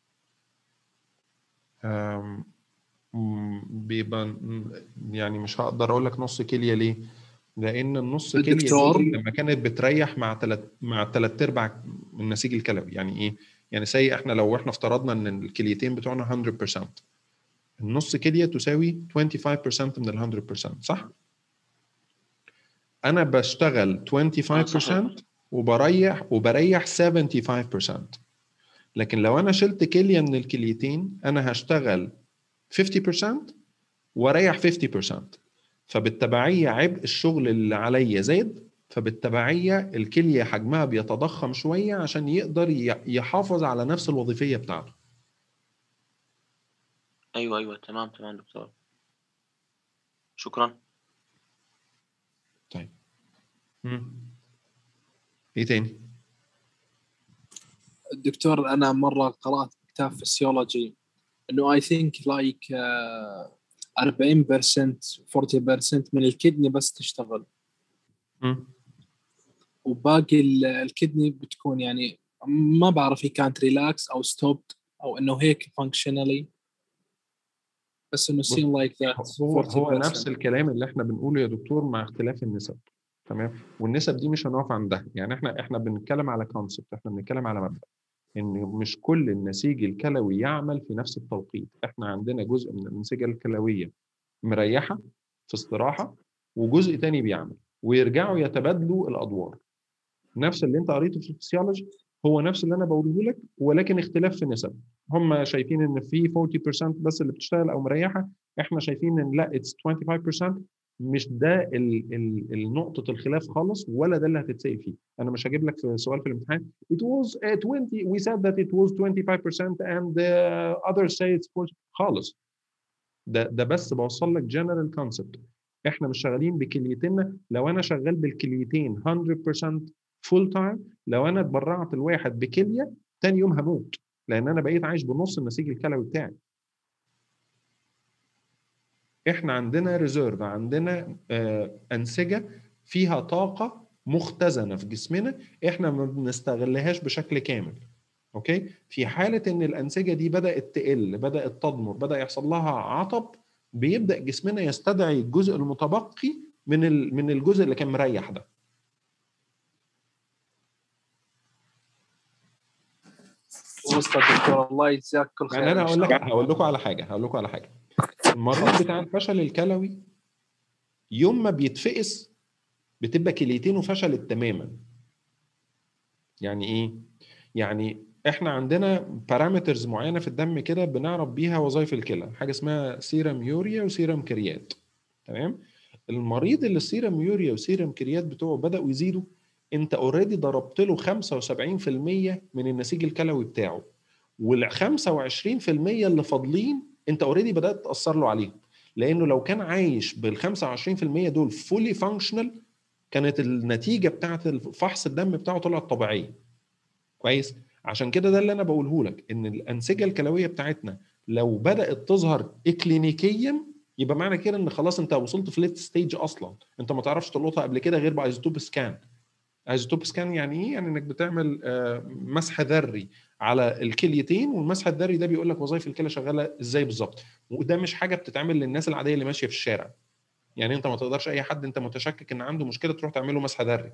أم، م- بيبقى م- يعني مش هقدر اقول لك نص كليه ليه لان النص كليه الدكتور. دي لما كانت بتريح مع ثلاث مع ثلاث ارباع من النسيج الكلوي يعني ايه يعني سي احنا لو احنا افترضنا ان الكليتين بتوعنا 100% النص كليه تساوي 25% من ال 100% صح انا بشتغل 25% وبريح وبريح 75% لكن لو انا شلت كليه من الكليتين انا هشتغل 50% واريح 50% فبالتبعيه عبء الشغل اللي عليا زاد فبالتبعيه الكليه حجمها بيتضخم شويه عشان يقدر ي- يحافظ على نفس الوظيفيه بتاعته ايوه ايوه تمام تمام دكتور شكرا طيب مم. ايه تاني الدكتور انا مره قرات كتاب فسيولوجي انه اي ثينك لايك 40% 40% من الكدني بس تشتغل مم. وباقي ال- الكدني بتكون يعني ما بعرف هي كانت ريلاكس او ستوبد او انه هيك فانكشنالي بس انه سين لايك ذات هو هو نفس الكلام اللي احنا بنقوله يا دكتور مع اختلاف النسب تمام والنسب دي مش هنقف عندها يعني احنا احنا بنتكلم على كونسبت احنا بنتكلم على مبدا ان مش كل النسيج الكلوي يعمل في نفس التوقيت احنا عندنا جزء من الانسجه الكلويه مريحه في استراحه وجزء تاني بيعمل ويرجعوا يتبادلوا الادوار نفس اللي انت قريته في الفسيولوجي هو نفس اللي انا بقوله لك ولكن اختلاف في النسب هم شايفين ان في 40% بس اللي بتشتغل او مريحه احنا شايفين ان لا اتس 25% مش ده ال ال النقطة الخلاف خالص ولا ده اللي هتتسأل فيه أنا مش هجيب لك في سؤال في الامتحان it was uh, 20 we said that it was 25% and the others say it's 40 خالص ده ده بس بوصل لك general concept احنا مش شغالين بكليتنا لو انا شغال بالكليتين 100% فول تايم لو انا اتبرعت الواحد بكليه تاني يوم هموت لان انا بقيت عايش بنص النسيج الكلوي بتاعي احنا عندنا ريزيرف عندنا آه انسجه فيها طاقه مختزنه في جسمنا احنا ما بنستغلهاش بشكل كامل اوكي في حاله ان الانسجه دي بدات تقل بدات تضمر بدا يحصل لها عطب بيبدا جسمنا يستدعي الجزء المتبقي من من الجزء اللي كان مريح ده وسط الدكتور الله يجزاك كل خير يعني انا إن هقول شاء لك الله. هقول لكم على حاجه هقول لكم على حاجه المريض بتاع الفشل الكلوي يوم ما بيتفقس بتبقى كليتينه فشلت تماما يعني ايه يعني احنا عندنا بارامترز معينه في الدم كده بنعرف بيها وظائف الكلى حاجه اسمها سيرم يوريا وسيرم كريات تمام المريض اللي السيرم يوريا وسيرم كريات بتوعه بداوا يزيدوا انت اوريدي ضربت له 75% من النسيج الكلوي بتاعه وال 25% اللي فاضلين انت اوريدي بدات تاثر له عليهم لانه لو كان عايش بال 25% دول فولي فانكشنال كانت النتيجه بتاعت فحص الدم بتاعه طلعت طبيعيه كويس عشان كده ده اللي انا بقوله لك ان الانسجه الكلويه بتاعتنا لو بدات تظهر اكلينيكيا يبقى معنى كده ان خلاص انت وصلت في ليت ستيج اصلا انت ما تعرفش تلقطها قبل كده غير بايزوتوب سكان ايزوتوب سكان يعني ايه يعني انك بتعمل آه، مسح ذري على الكليتين والمسح الذري ده بيقول لك وظائف الكلى شغاله ازاي بالظبط وده مش حاجه بتتعمل للناس العاديه اللي ماشيه في الشارع يعني انت ما تقدرش اي حد انت متشكك ان عنده مشكله تروح تعمل له مسح ذري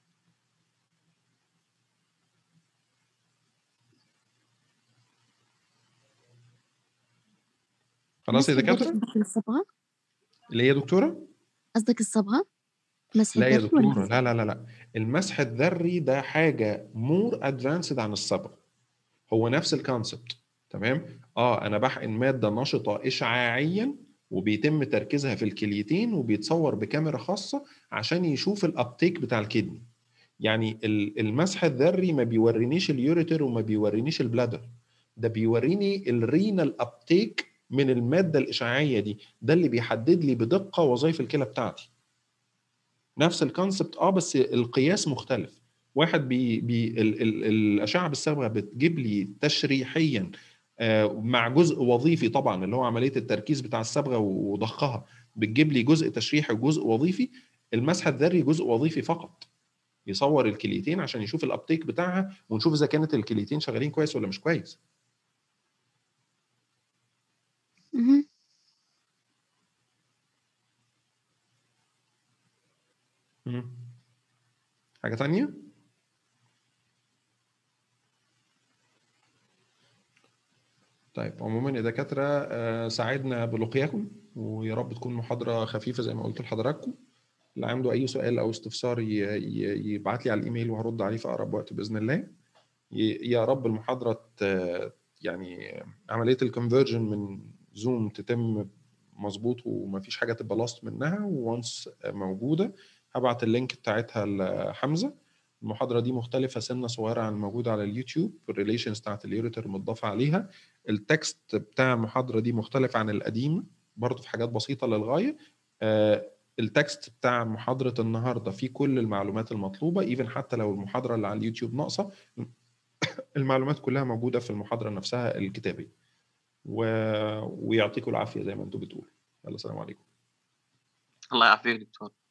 خلاص يا مسح الدري دكاتره قصدك الصبغة اللي هي دكتوره قصدك الصبغة مسح لا يا الدري ولا دكتوره لا لا لا لا المسح الذري ده حاجه مور ادفانسد عن الصبغ هو نفس الكونسبت تمام اه انا بحقن ماده نشطه اشعاعيا وبيتم تركيزها في الكليتين وبيتصور بكاميرا خاصه عشان يشوف الابتيك بتاع الكدني يعني ال- المسح الذري ما بيورينيش اليوريتر وما بيورينيش البلادر ده بيوريني الرينال ابتيك من الماده الاشعاعيه دي ده اللي بيحدد لي بدقه وظائف الكلى بتاعتي نفس الكونسبت اه بس القياس مختلف واحد بي بي ال ال الاشعه بالصبغه بتجيب لي تشريحيا آه، مع جزء وظيفي طبعا اللي هو عمليه التركيز بتاع الصبغه وضخها بتجيب لي جزء تشريحي وجزء وظيفي المسح الذري جزء وظيفي فقط يصور الكليتين عشان يشوف الابتيك بتاعها ونشوف اذا كانت الكليتين شغالين كويس ولا مش كويس مهم. مم. حاجه تانية طيب عموما يا دكاترة آه، سعدنا بلقياكم ويا رب تكون محاضرة خفيفة زي ما قلت لحضراتكم اللي عنده أي سؤال أو استفسار ي- ي- يبعت لي على الإيميل وهرد عليه في أقرب وقت بإذن الله ي- يا رب المحاضرة ت- يعني عملية الكونفرجن من زوم تتم مظبوط ومفيش حاجة تبقى لاست منها وونس موجودة هبعت اللينك بتاعتها لحمزة المحاضرة دي مختلفة سنة صغيرة عن الموجودة على اليوتيوب الريليشنز بتاعت اليوريتر متضافة عليها التكست بتاع المحاضرة دي مختلف عن القديم برضه في حاجات بسيطة للغاية آه، التكست بتاع محاضرة النهاردة فيه كل المعلومات المطلوبة ايفن حتى لو المحاضرة اللي على اليوتيوب ناقصة المعلومات كلها موجودة في المحاضرة نفسها الكتابية و... ويعطيكم العافية زي ما انتم بتقولوا يلا سلام عليكم الله يعافيك دكتور